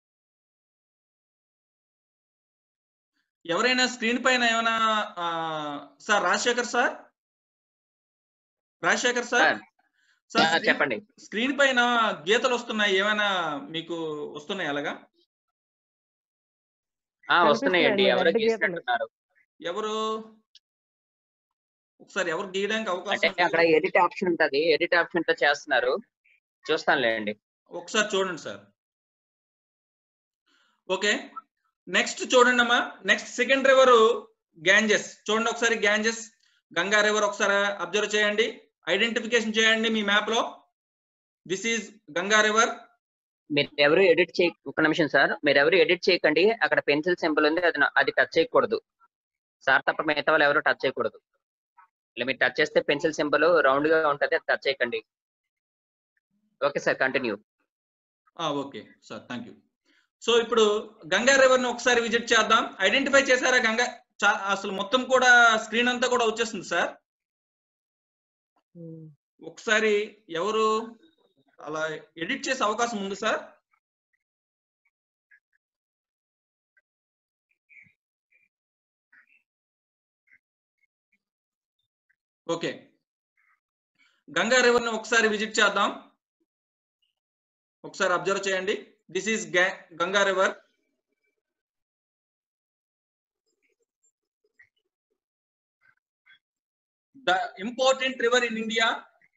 ఎవరైనా స్క్రీన్ పైన ఏమైనా ఆ, sir Rajasekhar sir Rajasekhar sir ఆ, సార్ చెప్పండి స్క్రీన్ పైన గీతలు వస్తున్నాయి ఏమైనా మీకు వస్తున్నాయి అలాగా ఆ వస్తున్నాయండి కనిపిస్తున్నాయండి, ఎవరో రెండు గీతలు. గీసినట్టున్నారు ఎవరు ఒకసారి ఎవరు గీయడానికి అవకాశం అంటే ఉందా? అక్కడ ఎడిట్ ఆప్షన్ ఉంటది ఎడిట్ ఆప్షన్ తో చేస్తున్నారు చూస్తానులేండి ఒకసారి చూడండి సార్ ఓకే నెక్స్ట్ చూడండి అమ్మా నెక్స్ట్ సెకండ్ రివర్ గ్యాంజెస్ చూడండి ఒకసారి గ్యాంజెస్ గంగా రివర్ ఒకసారి అబ్జర్వ్ చేయండి ఐడెంటిఫికేషన్ చేయండి మీ మ్యాప్ లో దిస్ ఈజ్ గంగా రివర్ మీరు ఎవరు ఎడిట్ చేయ ఒక నిమిషం సార్ మీరు ఎవరు ఎడిట్ చేయకండి అక్కడ పెన్సిల్ సింబల్ ఉంది అది నా- అది టచ్ చేయకూడదు సార్ తప్ప మిగతా వాళ్ళు ఎవరు టచ్ చేయకూడదు ఇలా మీరు టచ్ చేస్తే పెన్సిల్ సింబల్ రౌండ్ గా ఉంటది అది టచ్ చేయకండి okay sir continue okay sir thank you so ఇప్పుడు గంగా రివర్ ని ఒకసారి విజిట్ చేద్దాం ఐడెంటిఫై చేశారా గంగా చా- అసలు మొత్తం కూడా స్క్రీన్ అంతా కూడా వచ్చేస్తుంది సార్ ఒకసారి ఎవరు అలా ఎడిట్ చేసే అవకాశం ఉంది సార్ ఓకే గంగా రివర్ ని ఒకసారి విజిట్ చేద్దాం ఒకసారి అబ్జర్వ్ చేయండి this is Ganga river the important river in India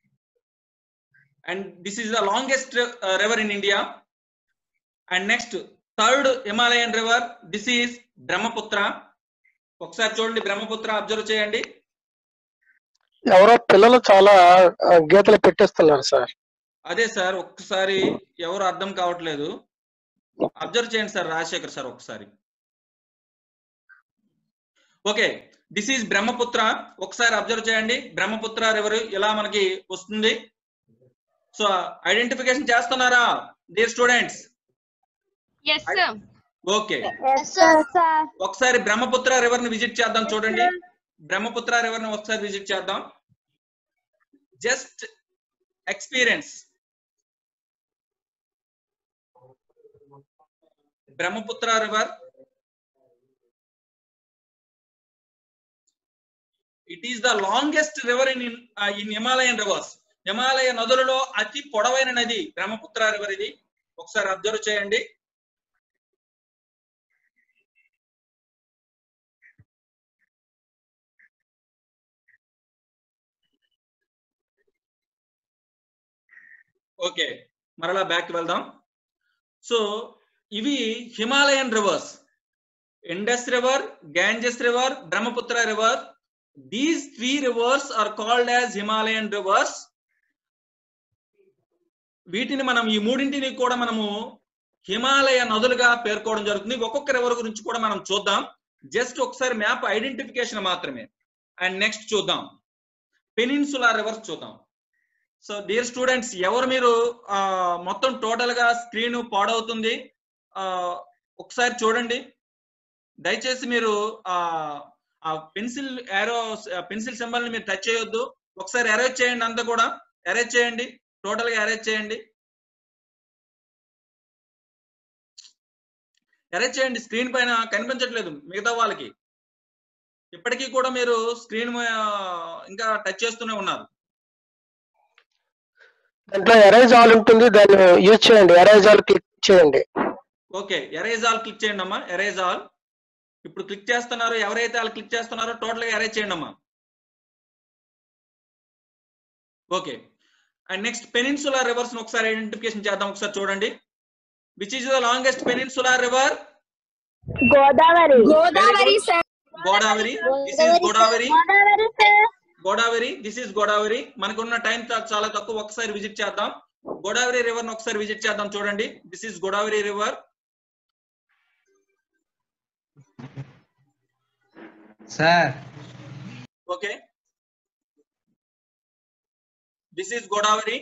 and this is the longest river in India and next third Himalayan river this is Brahmaputra ఒకసారి చూడండి బ్రహ్మపుత్ర అబ్జర్వ్ చేయండి ఎవరో పిల్లలు చాలా ఆ, గీతలు పెట్టేస్తున్నారు సార్ అదే సార్ ఒక్కసారి ఎవరు అర్థం కావట్లేదు అబ్జర్వ్ చేయండి సార్ రాజశేఖర్ సార్ ఒకసారి ఓకే దిస్ ఈజ్ బ్రహ్మపుత్ర ఒకసారి అబ్జర్వ్ చేయండి బ్రహ్మపుత్ర రివర్ ఇలా మనకి వస్తుంది సో ఐడెంటిఫికేషన్ చేస్తున్నారా dear students yes sir okay Yes, sir. ఒకసారి బ్రహ్మపుత్ర రివర్ ని విజిట్ చేద్దాం చూడండి బ్రహ్మపుత్ర రివర్ ని ఒకసారి విజిట్ చేద్దాం just experience Brahmaputra river it is the longest river in in Himalayan rivers Himalaya నదులలో అతి పొడవైన నది బ్రహ్మపుత్ర రివర్ ఇది ఒకసారి అబ్జర్వ్ చేయండి ఓకే మరలా బ్యాక్ వెళ్దాం సో ఇవి Himalayan rivers Indus river Ganges river Brahmaputra river these three rivers are called as Himalayan rivers వీటిని మనం ఈ మూడింటిని కూడా మనము హిమాలయ నదులుగా పేర్కోవడం జరుగుతుంది ఒక్కొక్క రివర్ గురించి కూడా మనం చూద్దాం జస్ట్ ఒకసారి మ్యాప్ ఐడెంటిఫికేషన్ మాత్రమే అండ్ నెక్స్ట్ చూద్దాం పెనిన్సులా రివర్స్ చూద్దాం సో డియర్ స్టూడెంట్స్ ఎవరు మీరు ఆ, మొత్తం టోటల్ గా స్క్రీన్ పాడవుతుంది ఆ, ఒకసారి చూడండి దయచేసి మీరు ఆ ఆ పెన్సిల్ ఏరో పెన్సిల్ సింబల్ ని మీరు టచ్ చేయొద్దు ఒకసారి అరేంజ్ చేయండి అంతా కూడా అరేంజ్ చేయండి టోటల్ గా అరేంజ్ చేయండి అరేంజ్ చేయండి స్క్రీన్ పైన కనిపించట్లేదు మిగతా వాళ్ళకి ఇప్పటికీ కూడా మీరు స్క్రీన్ ఇంకా టచ్ చేస్తూనే ఉన్నారు దాంట్లో ఎరైజ్ ఆల్ ఉంటుంది దాన్ని యూజ్ చేయండి ఎరైజ్ ఆల్ క్లిక్ చేయండి ఓకే ఎరేజ్ ఆల్ క్లిక్ చేయండి అమ్మా ఎరేజ్ ఆల్ ఇప్పుడు క్లిక్ చేస్తున్నారో ఎవరైతే వాళ్ళు క్లిక్ చేస్తున్నారో టోటల్ గా ఎరేజ్ చేయండి అమ్మా okay and next peninsula rivers ఒకసారి ఐడెంటిఫికేషన్ చేద్దాం ఒకసారి చూడండి which is the longest peninsula river Godavari Godavari, sir Godavari this is Godavari Godavari sir Godavari this is Godavari మనకున్న టైం చాలా తక్కువ ఒకసారి విజిట్ చేద్దాం గోదావరి రివర్ ను ఒకసారి విజిట్ చేద్దాం చూడండి this is Godavari river sir okay this is Godavari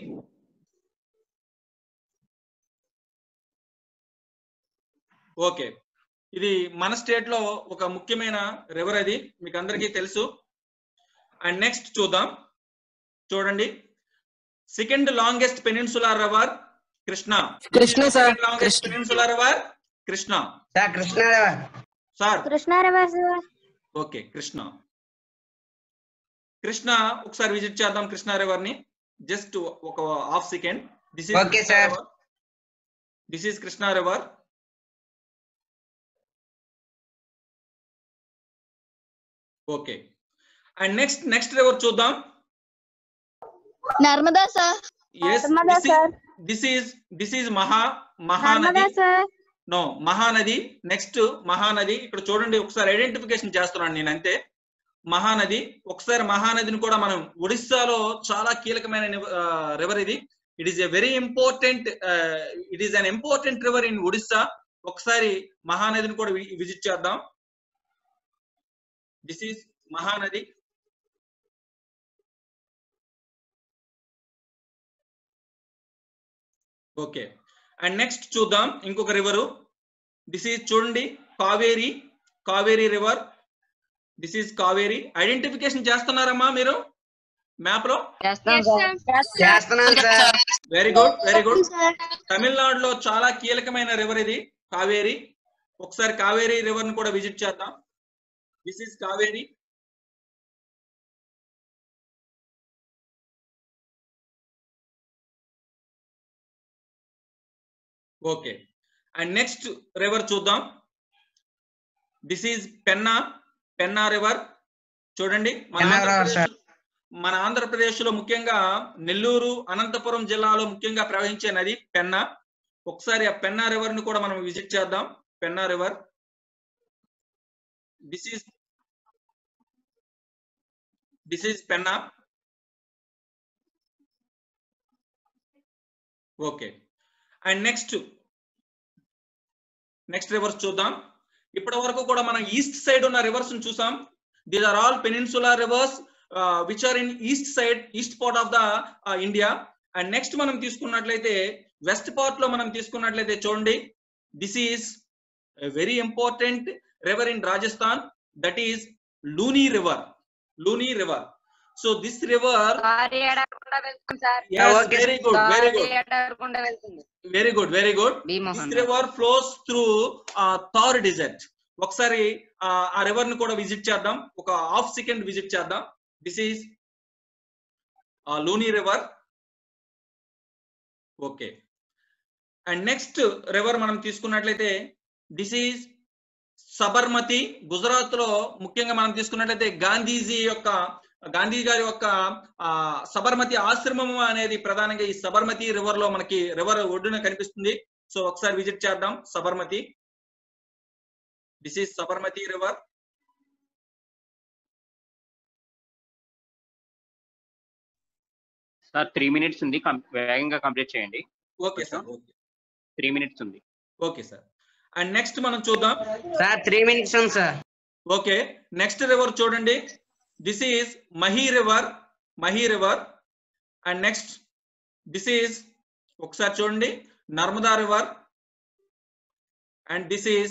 okay ఇది మన స్టేట్ లో ఒక ముఖ్యమైన రివర్ అది మీకు అందరికీ తెలుసు అండ్ నెక్స్ట్ చూద్దాం చూడండి second longest peninsular river Krishna Krishna sir. Longest Krishna. Peninsular river Krishna sir Krishna Rao sir Krishna Rao sir okay Krishna Krishna ఒకసారి విజిట్ చేద్దాం కృష్ణ రివర్ ని జస్ట్ ఒక half second this is Okay, sir. This is Krishna river okay and next next river చూద్దాం Narmada sir yes Narmada sir this is this is మహా Narmada Mahanadi sir no Mahanadi next Mahanadi ఇక్కడ చూడండి ఒకసారి identification చేస్తున్నాను నేను అంతే మహానది ఒకసారి మహానదిని కూడా మనం ఒడిస్సాలో చాలా కీలకమైన రివర్ ఇది it is a very important it is an important river in Odisha ఒకసారి మహానదిని కూడా విజిట్ చేద్దాం this is Mahanadi okay and next చూద్దాం ఇంకొక రివరు దిస్ ఈజ్ చూడండి Kaveri Kaveri river this is Kaveri identification చేస్తున్నారమ్మా మీరు మ్యాప్ లో చేస్తాం Yes, సార్ sir. చేస్తున్నాను sir very good very good sir తమిళనాడులో చాలా కీలకమైన రివర్ ఇది కావేరి ఒకసారి కావేరి రివర్ ని కూడా విజిట్ చేద్దాం this is Kaveri okay and next river చూద్దాం this is Penna Penna river చూడండి మన పెన్నా river, ఆంధ్రప్రదేశ్ మన ఆంధ్రప్రదేశ్ లో ముఖ్యంగా నెల్లూరు అనంతపురం జిల్లాలో ముఖ్యంగా ప్రవహించే నది పెన్నా ఒకసారి ఆ పెన్నా రివర్ ని కూడా మనం విజిట్ చేద్దాం Penna river this is this is Penna okay and next next rivers చూద్దాం ఇప్పటి వరకు కూడా మనం ఈస్ట్ సైడ్ ఉన్న రివర్స్ చూసాం these are all peninsular rivers which are in east side east part of the India and next మనం తీసుకున్నట్లయితే వెస్ట్ పార్ట్ లో మనం తీసుకున్నట్లయితే చూడండి this is very important river in Rajasthan that is Luni river Luni river so this river sorry అడగకుండా వెళ్తుంది sir okay, very good very sorry good అడగకుండా వెళ్తుంది very good very good this భీమోహన్ river flows through Thar desert ఒకసారి ఆ, ఆ రివర్ ని కూడా విజిట్ చేద్దాం ఒక హాఫ్ సెకండ్ విజిట్ చేద్దాం this is Luni river okay and next river మనం తీసుకున్నట్లయితే దిస్ ఈజ్ సబర్మతి గుజరాత్ లో ముఖ్యంగా మనం తీసుకున్నట్లయితే గాంధీజీ యొక్క గాంధీ గారి యొక్క ఆ, సబర్మతి ఆశ్రమం అనేది ప్రధానంగా ఈ సబర్మతి రివర్ లో మనకి రివర్ ఒడ్డున కనిపిస్తుంది సో ఒకసారి విజిట్ చేద్దాం Sabarmati this is Sabarmati river sir three minutes ఉంది కం- వేగంగా కంప్లీట్ చేయండి okay sir okay three minutes ఉంది ఓకే సార్ అండ్ నెక్స్ట్ మనం చూద్దాం సార్ త్రీ మినిట్స్ ఉంది సార్ ఓకే నెక్స్ట్ రివర్ చూడండి this is Mahi river Mahi river and next this is ఒకసారి చూడండి Narmada river and this is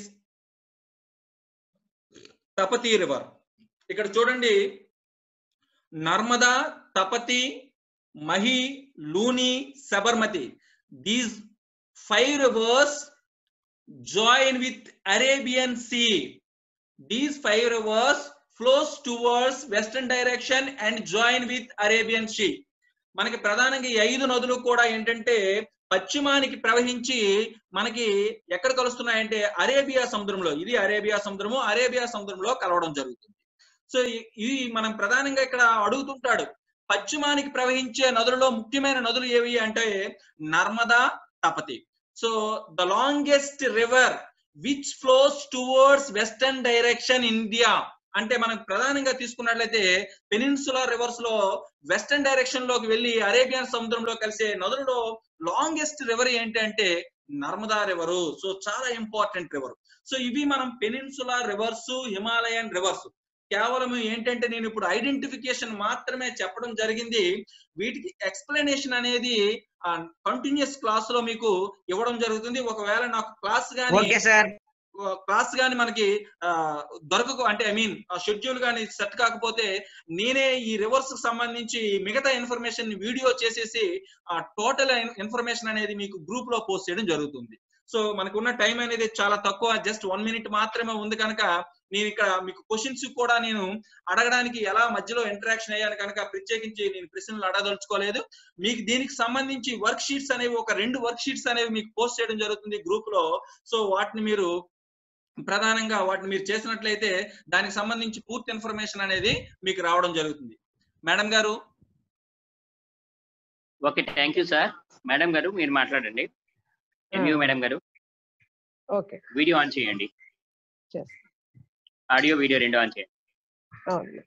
Tapati river ఇక్కడ చూడండి Narmada Tapati Mahi Luni Sabarmati these five rivers join with Arabian sea these five rivers flows towards western direction and join with Arabian Sea. మనకి ప్రధానంగా ఈ ఐదు నదులు కూడా ఏంటంటే పశ్చిమానికి ప్రవహించి మనకి ఎక్కడ కలుస్తున్నాయంటే అరేబియా సముద్రంలో ఇది అరేబియా సముద్రము అరేబియా సముద్రంలో కలవడం జరుగుతుంది సో ఈ- ఇది మనం ప్రధానంగా ఇక్కడ అడుగుతుంటాడు పశ్చిమానికి ప్రవహించే నదులలో ముఖ్యమైన నదులు ఏవి అంటే Narmada Tapati so the longest river which flows towards western direction India అంటే మనం ప్రధానంగా తీసుకున్నట్లయితే పెనిన్సులర్ రివర్స్ లో వెస్టర్న్ డైరెక్షన్ లోకి వెళ్ళి అరేబియన్ సముద్రంలో కలిసే నదులలో లాంగెస్ట్ రివర్ ఏంటంటే నర్మదా రివరు సో చాలా ఇంపార్టెంట్ రివర్ సో ఇవి మనం పెనిన్సులర్ రివర్స్ హిమాలయన్ రివర్స్ కేవలం ఏంటంటే నేను ఇప్పుడు ఐడెంటిఫికేషన్ మాత్రమే చెప్పడం జరిగింది వీటికి ఎక్స్ప్లెనేషన్ అనేది కంటిన్యూస్ క్లాస్ లో మీకు ఇవ్వడం జరుగుతుంది ఒకవేళ నాకు క్లాస్ గానీ ఓకే సార్ క్లాస్ గాని మనకి ఆ, దొరకకు అంటే ఐ మీన్ షెడ్యూల్ గాని సెట్ కాకపోతే నేనే ఈ రివర్స్ కి సంబంధించి మిగతా ఇన్ఫర్మేషన్ వీడియో చేసేసి ఆ టోటల్ ఇన్ఫర్మేషన్ అనేది మీకు గ్రూప్ లో పోస్ట్ చేయడం జరుగుతుంది సో మనకు ఉన్న టైం అనేది చాలా తక్కువ జస్ట్ వన్ మినిట్ మాత్రమే ఉంది కనుక నేను ఇక్కడ మీకు క్వశ్చన్స్ కూడా నేను అడగడానికి ఎలా మధ్యలో ఇంటరాక్షన్ అయ్యాను కనుక ప్రత్యేకించి నేను ప్రశ్నలు అడగదలుచుకోలేదు మీకు దీనికి సంబంధించి వర్క్ షీట్స్ అనేవి ఒక రెండు వర్క్ షీట్స్ అనేవి మీకు పోస్ట్ చేయడం జరుగుతుంది గ్రూప్ లో సో వాటిని మీరు ప్రధానంగా వాటిని మీరు చేసినట్లయితే దానికి సంబంధించి పూర్తి ఇన్ఫర్మేషన్ అనేది మీకు రావడం జరుగుతుంది మేడం గారు okay thank you sir madam గారు మీరు మాట్లాడండి ఎంయూ మేడం గారు ఓకే వీడియో ఆన్ చేయండి చేస్తా. ఆడియో వీడియో రెండు ఆన్ చేయండి అవును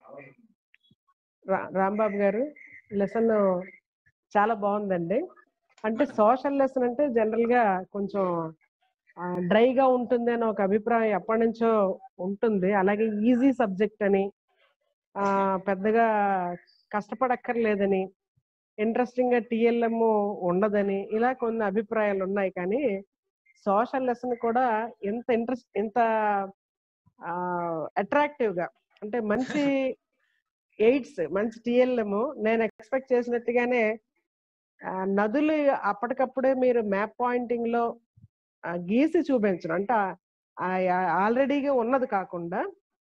రా- రాంబాబు గారు లెసన్ చాలా బాగుందండి అంటే సోషల్ లెసన్ అంటే జనరల్ గా కొంచెం డ్రైగా ఉంటుంది అని ఒక అభిప్రాయం ఎప్పటి నుంచో ఉంటుంది అలాగే ఈజీ సబ్జెక్ట్ అని ఆ, పెద్దగా కష్టపడక్కర్లేదని ఇంట్రెస్టింగ్ గా టిఎల్ఎం ఉండదని ఇలా కొన్ని అభిప్రాయాలు ఉన్నాయి కానీ సోషల్ లెసన్ కూడా ఎంత ఇంట్రెస్ట్ ఎంత అట్రాక్టివ్ గా అంటే మంచి ఎయిడ్స్ మంచి టిఎల్ఎం నేను ఎక్స్పెక్ట్ చేసినట్టుగానే ఆ, నదులు అప్పటికప్పుడే మీరు మ్యాప్ పాయింటింగ్ లో ఆ, గీసి చూపించడం అంటే ఆల్రెడీగా ఉన్నది కాకుండా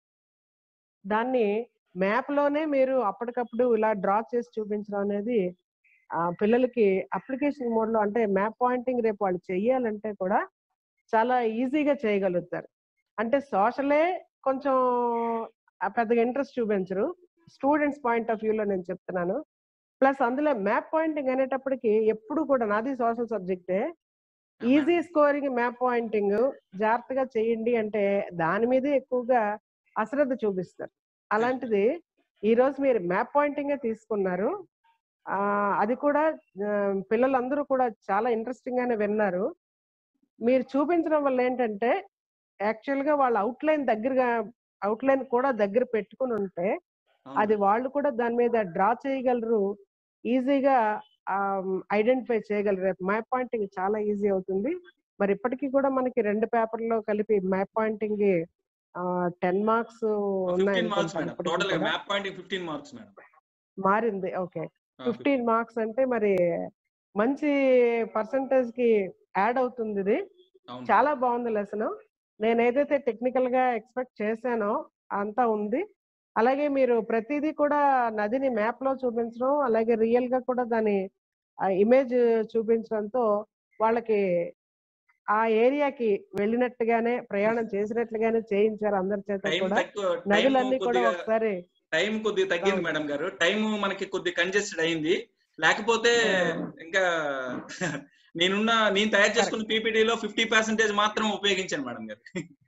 దాన్ని మ్యాప్ లోనే మీరు అప్పటికప్పుడు ఇలా డ్రా చేసి చూపించడం అనేది ఆ పిల్లలకి అప్లికేషన్ మోడ్ లో అంటే మ్యాప్ పాయింటింగ్ రేపు వాళ్ళు చెయ్యాలంటే కూడా చాలా ఈజీగా చేయగలుగుతారు అంటే సోషలే కొంచెం ఆ పెద్దగా ఇంట్రెస్ట్ చూపించరు స్టూడెంట్స్ పాయింట్ ఆఫ్ వ్యూలో నేను చెప్తున్నాను ప్లస్ అందులో మ్యాప్ పాయింటింగ్ అనేటప్పటికి ఎప్పుడు కూడా నాది సోషల్ సబ్జెక్టే ఈజీ స్కోరింగ్ మ్యాప్ పాయింటింగ్ జాగ్రత్తగా చేయండి అంటే దాని మీదే ఎక్కువగా అశ్రద్ధ చూపిస్తారు అలాంటిది ఈ రోజు మీరు మ్యాప్ పాయింటింగ్ తీసుకున్నారు ఆ అది కూడా ఆ, పిల్లలందరూ కూడా చాలా ఇంట్రెస్టింగ్ గానే విన్నారు మీరు చూపించడం వల్ల ఏంటంటే యాక్చువల్ గా వాళ్ళ అవుట్లైన్ దగ్గరగా అవుట్లైన్ కూడా దగ్గర పెట్టుకుని ఉంటే అది వాళ్ళు కూడా దాని మీద డ్రా చేయగలరు ఈజీగా ఐడెంటిఫై చేయగలరు రేపు మ్యాప్ పాయింటింగ్ చాలా ఈజీ అవుతుంది మరి ఇప్పటికీ కూడా మనకి రెండు పేపర్లో కలిపి మ్యాప్ పాయింటింగ్ టెన్ మార్క్స్ ఉన్నాయి ఫిఫ్టీన్ మార్క్స్ అనుకుంటాను మేడం ఇప్పటికీ టోటల్ గా కూడా. Map pointing fifteen marks madam మారింది ఓకే ఫిఫ్టీన్ మార్క్స్ అంటే మరి మంచి పర్సంటేజ్ కి యాడ్ అవుతుంది ఇది అవును. చాలా బాగుంది లెసన్ నేను ఏదైతే టెక్నికల్ గా ఎక్స్పెక్ట్ చేశానో అంతా ఉంది అలాగే మీరు ప్రతిదీ కూడా నదిని మ్యాప్ లో చూపించడం అలాగే రియల్ గా కూడా దాని ఆ ఇమేజ్ చూపించడంతో వాళ్ళకి ఆ ఏరియాకి వెళ్ళినట్టుగానే ప్రయాణం చేసినట్లుగానే చేయించారు అందరి చేత టైం కూడా తక్కువ టైం నదులన్నీ కూడా కొద్దిగా ఒకసారి టైం కొద్దిగా తగ్గింది అవును. మేడం గారు టైం మనకి కొద్ది కంజెస్టెడ్ అయింది లేకపోతే ఇంకా నేనున్న నేను తయారు చేసుకున్న PPT లో ఫిఫ్టీ పర్సెంటేజ్ మాత్రం ఉపయోగించాను మేడం గారు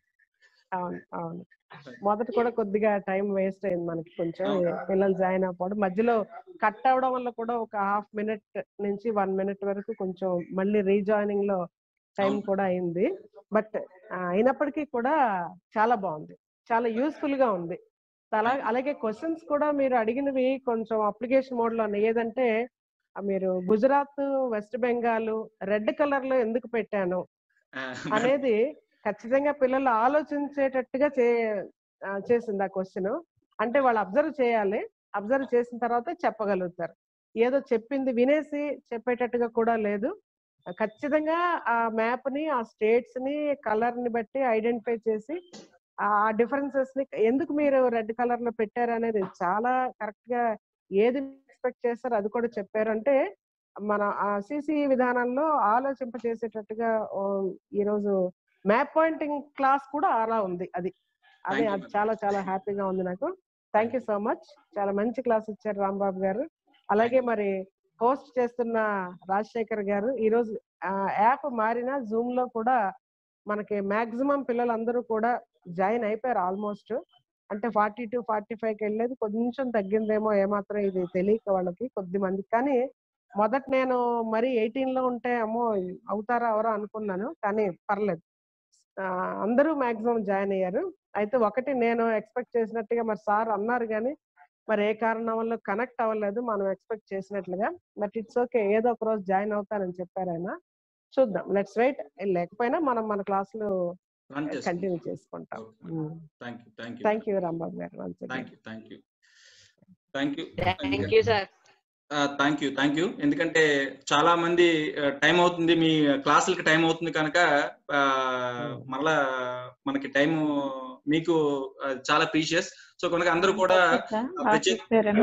అవును అవును మొదట కూడా కొద్దిగా టైం వేస్ట్ అయింది మనకి కొంచెం అవును. పిల్లలు జాయిన్ అవ్వడం మధ్యలో కట్ అవడం వల్ల కూడా ఒక హాఫ్ మినిట్ నుంచి వన్ మినిట్ వరకు కొంచెం మళ్ళీ రీజాయినింగ్ లో టైం అవును. కూడా అయింది బట్ అయినప్పటికీ కూడా చాలా బాగుంది చాలా యూస్ఫుల్ గా ఉంది అలా అలాగే క్వశ్చన్స్ కూడా మీరు అడిగినవి కొంచెం అప్లికేషన్ మోడ్ లో ఉన్నాయి ఏదంటే ఆ మీరు Gujarat west Bengal red colour లో ఎందుకు పెట్టాను ఆ, అనేది ఖచ్చితంగా పిల్లలు ఆలోచించేటట్టుగా చే ఆ, చేసింది ఆ క్వశ్చన్ అంటే వాళ్ళు అబ్జర్వ్ చేయాలి అబ్జర్వ్ చేసిన తర్వాత చెప్పగలుగుతారు ఏదో చెప్పింది వినేసి చెప్పేటట్టుగా కూడా లేదు ఖచ్చితంగా ఆ మ్యాప్ ని ఆ స్టేట్స్ ని కలర్ ని బట్టి ఐడెంటిఫై చేసి ఆ డిఫరెన్సెస్ ని ఎందుకు మీరు రెడ్ కలర్ లో పెట్టారు అనేది చాలా కరెక్ట్ గా ఏది ఎక్స్పెక్ట్ చేస్తారో అది కూడా చెప్పారు అంటే మన ఆ సిసి విధానంలో ఆలోచింప చేసేటట్టుగా ఓ, ఈ రోజు మ్యాప్ పాయింటింగ్ క్లాస్ కూడా అలా ఉంది అది అది Thank you, అది ma'am. చాలా చాలా హ్యాపీగా ఉంది నాకు థ్యాంక్ యూ సో మచ్ చాలా మంచి క్లాస్ ఇచ్చారు రాంబాబు గారు అలాగే మరి హోస్ట్ చేస్తున్న రాజశేఖర్ గారు ఈ రోజు యాప్ మారిన జూమ్ లో కూడా మనకి మాక్సిమం పిల్లలందరూ కూడా జాయిన్ అయిపోయారు ఆల్మోస్ట్ అంటే ఫార్టీ టు ఫార్టీ ఫైవ్ కి వెళ్ళేది కొంచెం తగ్గిందేమో ఏమాత్రం ఇది తెలియక వాళ్ళకి కొద్ది మంది కానీ మొదట నేను మరి ఎయిటీన్ లో ఉంటే అమ్మో అవుతారా అవరా అనుకున్నాను కానీ పర్లేదు ఆ, అందరూ మాక్సిమం జాయిన్ అయ్యారు అయితే ఒకటి నేను ఎక్స్పెక్ట్ చేసినట్టుగా మరి సార్ అన్నారు కానీ మరి ఏ కారణం వల్ల కనెక్ట్ అవ్వలేదు మనం ఎక్స్పెక్ట్ చేసినట్లుగా బట్ ఇట్స్ ఓకే ఏదో ఒక రోజు జాయిన్ అవుతానని చెప్పారు ఆయన చూద్దాం లెట్స్ వెయిట్ లేకపోయినా మనం మన క్లాసులు run కంటిన్యూ చేసుకుంటాం. చేసుకుంటాం thank you thank you thank you Rambabu గారు once again. Thank you thank you thank you thank you sir thank you thank you ఎందుకంటే చాలా మంది టైం అవుతుంది మీ క్లాసులకి టైం అవుతుంది కనుక ఆ, మళ్ళా మనకి టైం మీకు ఆ, చాలా ప్రీషియస్ సో కనుక అందరూ కూడా ప్రత్యేక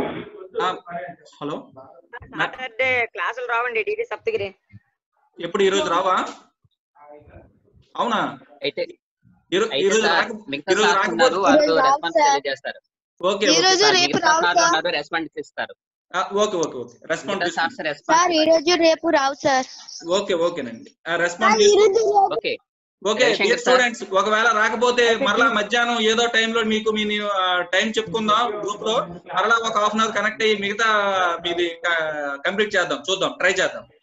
హలో సాటర్డే క్లాసులు రావండి డిడి సప్తగిరి ఎప్పుడు ఈ రోజు రావా అవునా అయితే ఈ రో- ఈ అయితే రోజు సార్ రాక మిగతా ఈ రోజు సార్స్ ఉన్నారు రాకపోతే వాళ్ళు ఈరోజు రావు రెస్పాన్స్ సార్. తెలియజేస్తారు ఓకే ఈ ఓకే రోజు సార్ రేపు మిగతా రావు సార్లు సార్ ఉన్నారు రెస్పాన్స్ ఇస్తారు ఆ, ఓకే ఓకే ఓకే రెస్పాండ్ మిగతా సార్స్ సార్ రెస్పాన్స్ ఈ రోజు రేపు రావు సార్ ఓకే ఓకేనండి రెస్పాండ్ చేసుకోండి okay Ravishankar dear sir. Students ఒకవేళ రాకపోతే Okay, మరలా please. మధ్యాహ్నం ఏదో టైంలో మీకు మీ టైం చెప్పుకుందాం గ్రూప్ లో మరలా ఒక హాఫ్ అన్ అవర్ కనెక్ట్ అయ్యి మిగతా మీది కంప్లీట్ చేద్దాం చూద్దాం ట్రై చేద్దాం